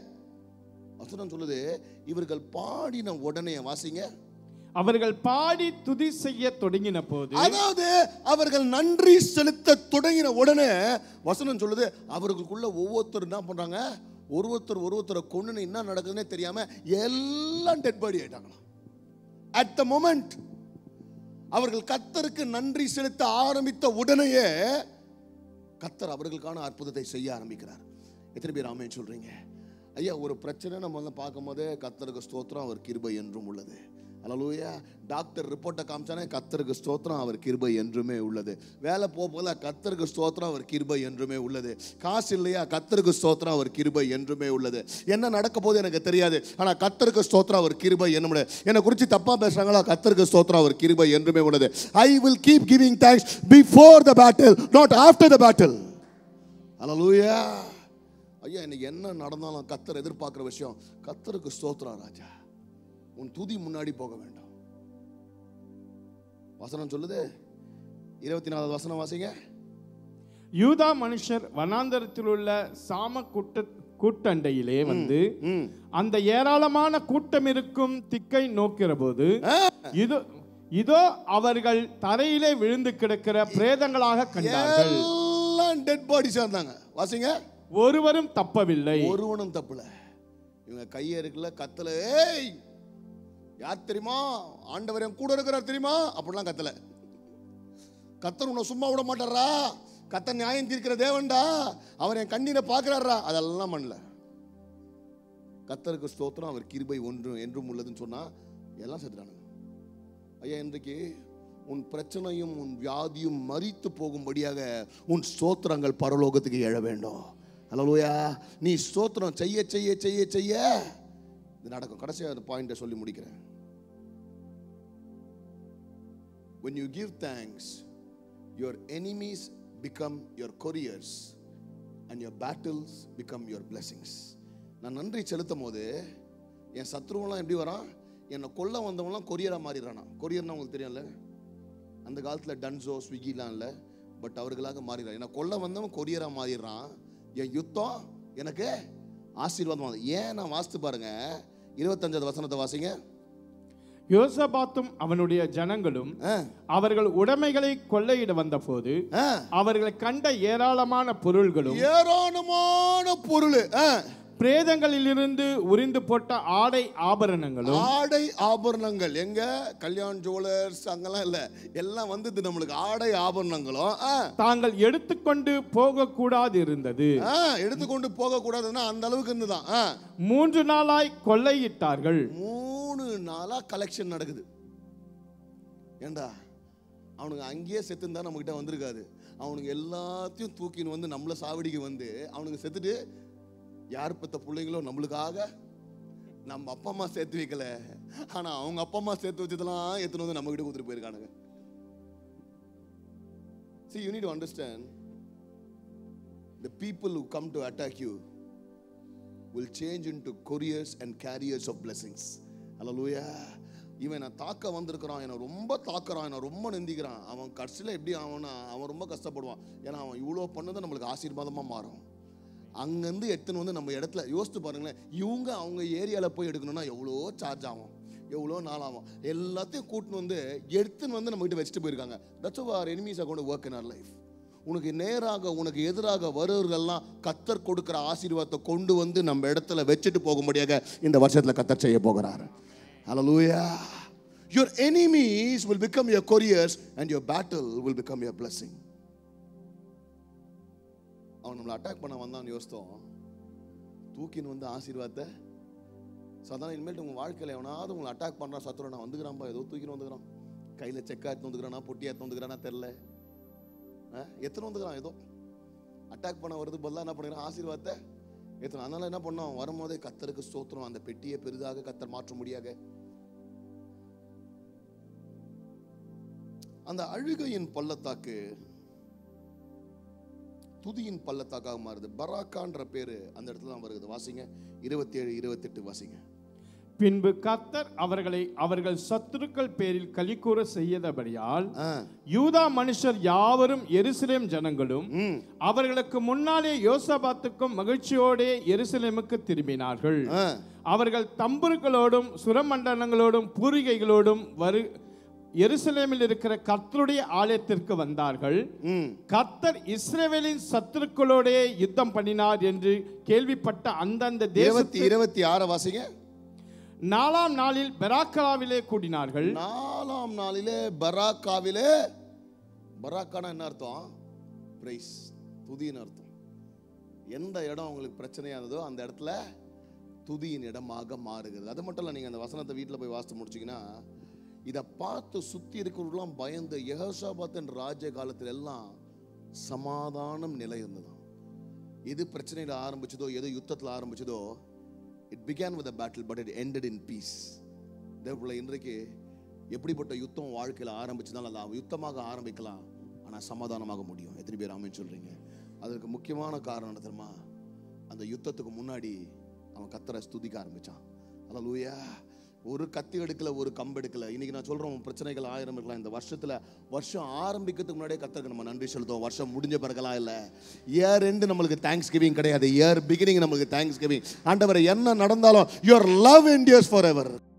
வசனம் சொல்லுது இவர்கள் பாடின உடனே வாசிங்க அவர்கள் பாடி துதி செய்ய தொடங்கின போது அதாவது அவர்கள் நன்றி செலுத்த தொடங்கின உடனே வசனம் சொல்லுது அவர்களுக்குள்ள ஒவ்வொருத்தர் என்ன பண்றாங்க ஒருத்தர் ஒருத்தரை கொண்டு என்ன நடக்குதுன்னே தெரியாம எல்லாம் டெட் பாடி ஆயிட்டாங்களாம் அட் த மொமெண்ட் அவர்கள் கத்தருக்கு நன்றி செலுத்த ஆரம்பித்த உடனேயே கத்தர் அவர்களுக்கான அற்புதத்தை செய்ய ஆரம்பிக்கிறார் எத்தனை பேர் ஆமென் சொல்றீங்க ஐயா ஒரு பிரச்சனை நம்ம வந்து பார்க்கும் போதே கத்தருக்கு ஸ்தோத்திரம் அவர் கிருபை என்றும் உள்ளது அல்லலூயா டாக்டர் ரிப்போர்ட்டை காமிச்சானே கத்தருக்கு ஸ்தோத்திரம் அவர் கிருபை என்றுமே உள்ளது வேலை போக போல கத்தருக்கு ஸ்தோத்திரம் அவர் கிருபை என்றுமே உள்ளது காசு இல்லையா கத்தருக்கு ஸ்தோத்திரம் அவர் கிருபை என்றுமே உள்ளது என்ன நடக்க போகுது எனக்கு தெரியாது ஆனால் கத்தருக்கு ஸ்தோத்திரம் அவர் கிருபை என்ன என்னை குறித்து தப்பா பேசுறாங்களா கத்தருக்கு ஸ்தோத்திரம் அவர் கிருபை என்றுமே உள்ளது I will keep giving thanks before the battle not after the battle அல்லலூயா ஐயா இன்னைக்கு என்ன நடந்தாலும் கத்தர் எதிர்பார்க்குற விஷயம் கத்தருக்கு ஸ்தோத்திரம் ராஜா உன் துதி முன்னாடி போக வேண்டாம் வசனம் சொல்லுது இருபத்தி நாலாவது வசனம் வாசிங்க யூதா மனுஷர் வனாந்தரத்தில் உள்ள சாம கூட்ட கூட்டண்டையிலே வந்து ம் அந்த ஏராளமான கூட்டம் இருக்கும் திக்கை நோக்கிற போது இதோ இதோ அவர்கள் தரையிலே விழுந்து கிடக்கிற பிரேதங்களாக கண்டார்கள் எல்லாம் டெட் பாடிஸா இருந்தாங்க வாசிங்க ஒருவரும் தப்பவில்லை ஒருவனும் தப்புல இவங்க கைய இருக்குல்ல கத்தல ஏய் யார் தெரியுமா ஆண்டவர் என் கூட இருக்கிறார் தெரியுமா அப்படிலாம் கத்தல கத்தர் உன்னை சும்மா விட மாட்டாரா கத்தர் நியாயம் தீர்க்கிற தேவன்டா அவர் என் கண்ணீரை பார்க்கிறாரா அதெல்லாம் பண்ணல கத்தருக்கு ஸ்தோத்திரம் அவர் கிருபை ஒன்று என்றும் உள்ளதுன்னு சொன்னா எல்லாம் செத்துறானுங்க ஐயா இன்றைக்கு உன் பிரச்சனையும் உன் வியாதியும் மறித்து போகும்படியாக உன் ஸ்தோத்திரங்கள் பரலோகத்துக்கு எழ வேண்டும் ஹalleluya நீ ஸ்தோத்திரம் செய்ய செய்ய செய்ய செய்ய இது நடக்கும் கடைசியாக அந்த பாயிண்ட்டை சொல்லி முடிக்கிறேன் when you give thanks your enemies become your couriers and your battles become your blessings நான் நன்றி செலுத்தும் போது என் சத்ருவெல்லாம் எப்படி வரான் என்னை கொல்ல வந்தவங்களாம் கொரியராக மாறிடுறானா கொரியர்னா உங்களுக்கு தெரியும்ல அந்த காலத்தில் டன்ஸோ ஸ்விக்கிலாம் இல்லை பட் அவர்களாக மாறிடுறான் என்னை கொல்ல வந்தவன் கொரியராக மாறிடுறான் என் யுத்தம் எனக்கு ஆசீர்வாதம் ஏன் நான் வாசித்து பாருங்க இருபத்தஞ்சாவது வசனத்தை வாசிங்க யோசபாத்தும் அவனுடைய ஜனங்களும் ஆ, அவர்கள் உடைமைகளை கொள்ளையிட வந்தபோது ஆ. அவர்களை கண்ட ஏராளமான பொருள்களும் ஏராளமான பொருள் ஆ, பிரேதங்களிலிருந்து உரிந்து போட்ட ஆடை ஆபரணங்களும் ஆடை ஆபரணங்கள் எங்க கல்யாண் ஜுவலர்ஸ் அங்கெல்லாம் இல்ல எல்லாம் வந்தது நம்மளுக்கு ஆடை ஆபரணங்களும் ஆ, தாங்கள் எடுத்துக்கொண்டு போகக்கூடாது இருந்தது ஆ, எடுத்துக்கொண்டு போக கூடாதுன்னா அந்த அளவுக்கு இருந்துதான் ஆ. மூன்று நாளாய் கொள்ளையிட்டார்கள் மூணு நாளா கலெக்ஷன் நடக்குது ஏண்டா அவனுங்க அங்கேயே செத்துருந்தா நம்ம கிட்ட வந்திருக்காது அவனுங்க எல்லாத்தையும் தூக்கின்னு வந்து நம்மள சாவடிக்கு வந்து அவனுங்க செத்துட்டு யார் பெத்த பிள்ளைங்களோ நம்மளுக்காக நம்ம அப்பா அம்மா சேர்த்து வைக்கல ஆனா அவங்க அப்பா அம்மா சேர்த்து வச்சதெல்லாம் எடுத்துன்னு வந்து நம்ம கிட்ட கொடுத்துட்டு போயிருக்கானுங்க See, you need to understand the people who come to attack you will change into couriers and carriers of blessings. Hallelujah. இவன் நான் தாக்க வந்திருக்கிறான் என்னை ரொம்ப தாக்குறான் என்னை ரொம்ப நிந்திக்கிறான் அவன் கடைசியில் எப்படி அவனா அவன் ரொம்ப கஷ்டப்படுவான் ஏன்னா அவன் இவ்வளோ பண்ணது நம்மளுக்கு ஆசீர்வாதமாக மாறும் அங்கேருந்து எடுத்துன்னு வந்து நம்ம இடத்துல யோசித்து பாருங்களேன் இவங்க அவங்க ஏரியாவில் போய் எடுக்கணும்னா எவ்வளோ சார்ஜ் ஆகும் எவ்வளோ நாள் ஆகும் எல்லாத்தையும் கூட்டின்னு வந்து எடுத்துன்னு வந்து நம்ம கிட்ட வச்சுட்டு போயிருக்காங்க that's our enemies account work in our life உனக்கு நேராக உனக்கு எதிராக வருவர்கள்லாம் கத்தர் கொடுக்கிற ஆசீர்வாதத்தை கொண்டு வந்து நம்ம இடத்துல வச்சுட்டு போகும்படியாக இந்த வருஷத்துல கத்தர் செய்ய போகிறார் Hallelujah. Your enemies will become your couriers and your battle will become your blessing. அவன் நம்மளை அட்டாக் பண்ண வந்தான்னு யோசித்தோம் தூக்கின்னு வந்து ஆசீர்வாதத்தை ஸோ அதான் இனிமேல் உங்கள் வாழ்க்கையில் எவனாவது உங்களை அட்டாக் பண்ணுறான் சத்துரு நான் வந்துக்கிறான்பா ஏதோ தூக்கின்னு வந்துக்கிறான் கையில் செக்கா எடுத்து வந்துக்கிறானா பொட்டியா எடுத்து வந்துக்கிறானா தெரில ஆ, எத்தனை வந்துக்கிறான் ஏதோ அட்டாக் பண்ண வருது பதிலாக என்ன பண்ணுறான் ஆசீர்வாதத்தை எத்தனை அதனால என்ன பண்ணோம் வரும்போதே கத்தருக்கு ஸ்தோத்திரம் அந்த பெட்டியை பெரிதாக கத்தர் மாற்ற முடியாக அந்த அழுகையின் பள்ளத்தாக்கு துதியின் பள்ளத்தாக்காக மாறுது பராக்கான்ற பேரு அந்த இடத்துல தான் வருது வாசிங்க இருபத்தி ஏழு இருபத்தெட்டு வாசிங்க பின்பு கர்த்தர் அவர்களை அவர்கள் சத்துருக்கள் பேரில் கலிக்கூற செய்யதபடியால் ஆ, யூதா மனுஷர் யாவரும் எருசலேம் ஜனங்களும் ம், அவர்களுக்கு முன்னாலே யோசபாத்துக்கும் மகிழ்ச்சியோடே எருசலேமுக்கு திரும்பினார்கள் ஆ, அவர்கள் தம்புருக்களோடும் சுரமண்டலங்களோடும் பூரிகைகளோடும் வரு எருசலேமில் இருக்கிற கர்த்தருடைய ஆலயத்திற்கு வந்தார்கள் ம். கர்த்தர் இஸ்ரவேலின் சத்துருக்களோடே யுத்தம் பண்ணினார் என்று கேள்விப்பட்ட அந்தந்த இருபத்தி தேசத்து இருபத்தி ஆறு வாசிங்க நாலாம் நாளில் பெராக்கலாவிலே கூடினார்கள் நாலாம் நாளிலே பராக்காவிலே பராக்கானா என்ன அர்த்தம் பிரைஸ் துதின்னு அர்த்தம் எந்த இடம் உங்களுக்கு பிரச்சனையா இருந்ததோ அந்த இடத்துல துதியின் இடமாக மாறுகிறது அது மட்டும் இல்லை நீங்கள் அந்த வசனத்தை வீட்டில் போய் வாசித்து முடிச்சிங்கன்னா இதை பார்த்து சுற்றி இருக்கிறவர்களாம் பயந்து யெகோஷாபாத்தின் ராஜ்ய காலத்தில் எல்லாம் சமாதானம் நிலை இருந்ததாம் எது பிரச்சனையில் ஆரம்பிச்சதோ எது யுத்தத்தில் ஆரம்பிச்சதோ it began with battle but it ended in peace தேவப்பிள்ளை இன்றைக்கு எப்படிப்பட்ட யுத்தம் வாழ்க்கையில் ஆரம்பிச்சதாலும் அது யுத்தமாக ஆரம்பிக்கலாம் ஆனால் சமாதானமாக முடியும் எத்தனை பேர் ஆமென் சொல்றீங்க அதற்கு முக்கியமான காரணம் என்ன தெரியுமா அந்த யுத்தத்துக்கு முன்னாடி அவன் கத்தரை ஸ்துதிக்க ஆரம்பிச்சான் அல்லூயா ஒரு கத்தி எடுக்கல ஒரு கம்பு எடுக்கல இன்னைக்கு நான் சொல்றேன் உன் பிரச்சனைகள் ஆயிரம் இருக்கலாம் இந்த வருஷத்துல வருஷம் ஆரம்பிக்கிறதுக்கு முன்னாடியே கத்தருக்கு நம்ம நன்றி செலுத்துவோம் வருஷம் முடிஞ்ச பிறகுலாம் இல்லை இயர் எண்டு நம்மளுக்கு தேங்க்ஸ் கிவிங் கிடையாது இயர் பிகினிங் நம்மளுக்கு தேங்க்ஸ் கிவிங் ஆண்டவரை என்ன நடந்தாலும் your love endures for ever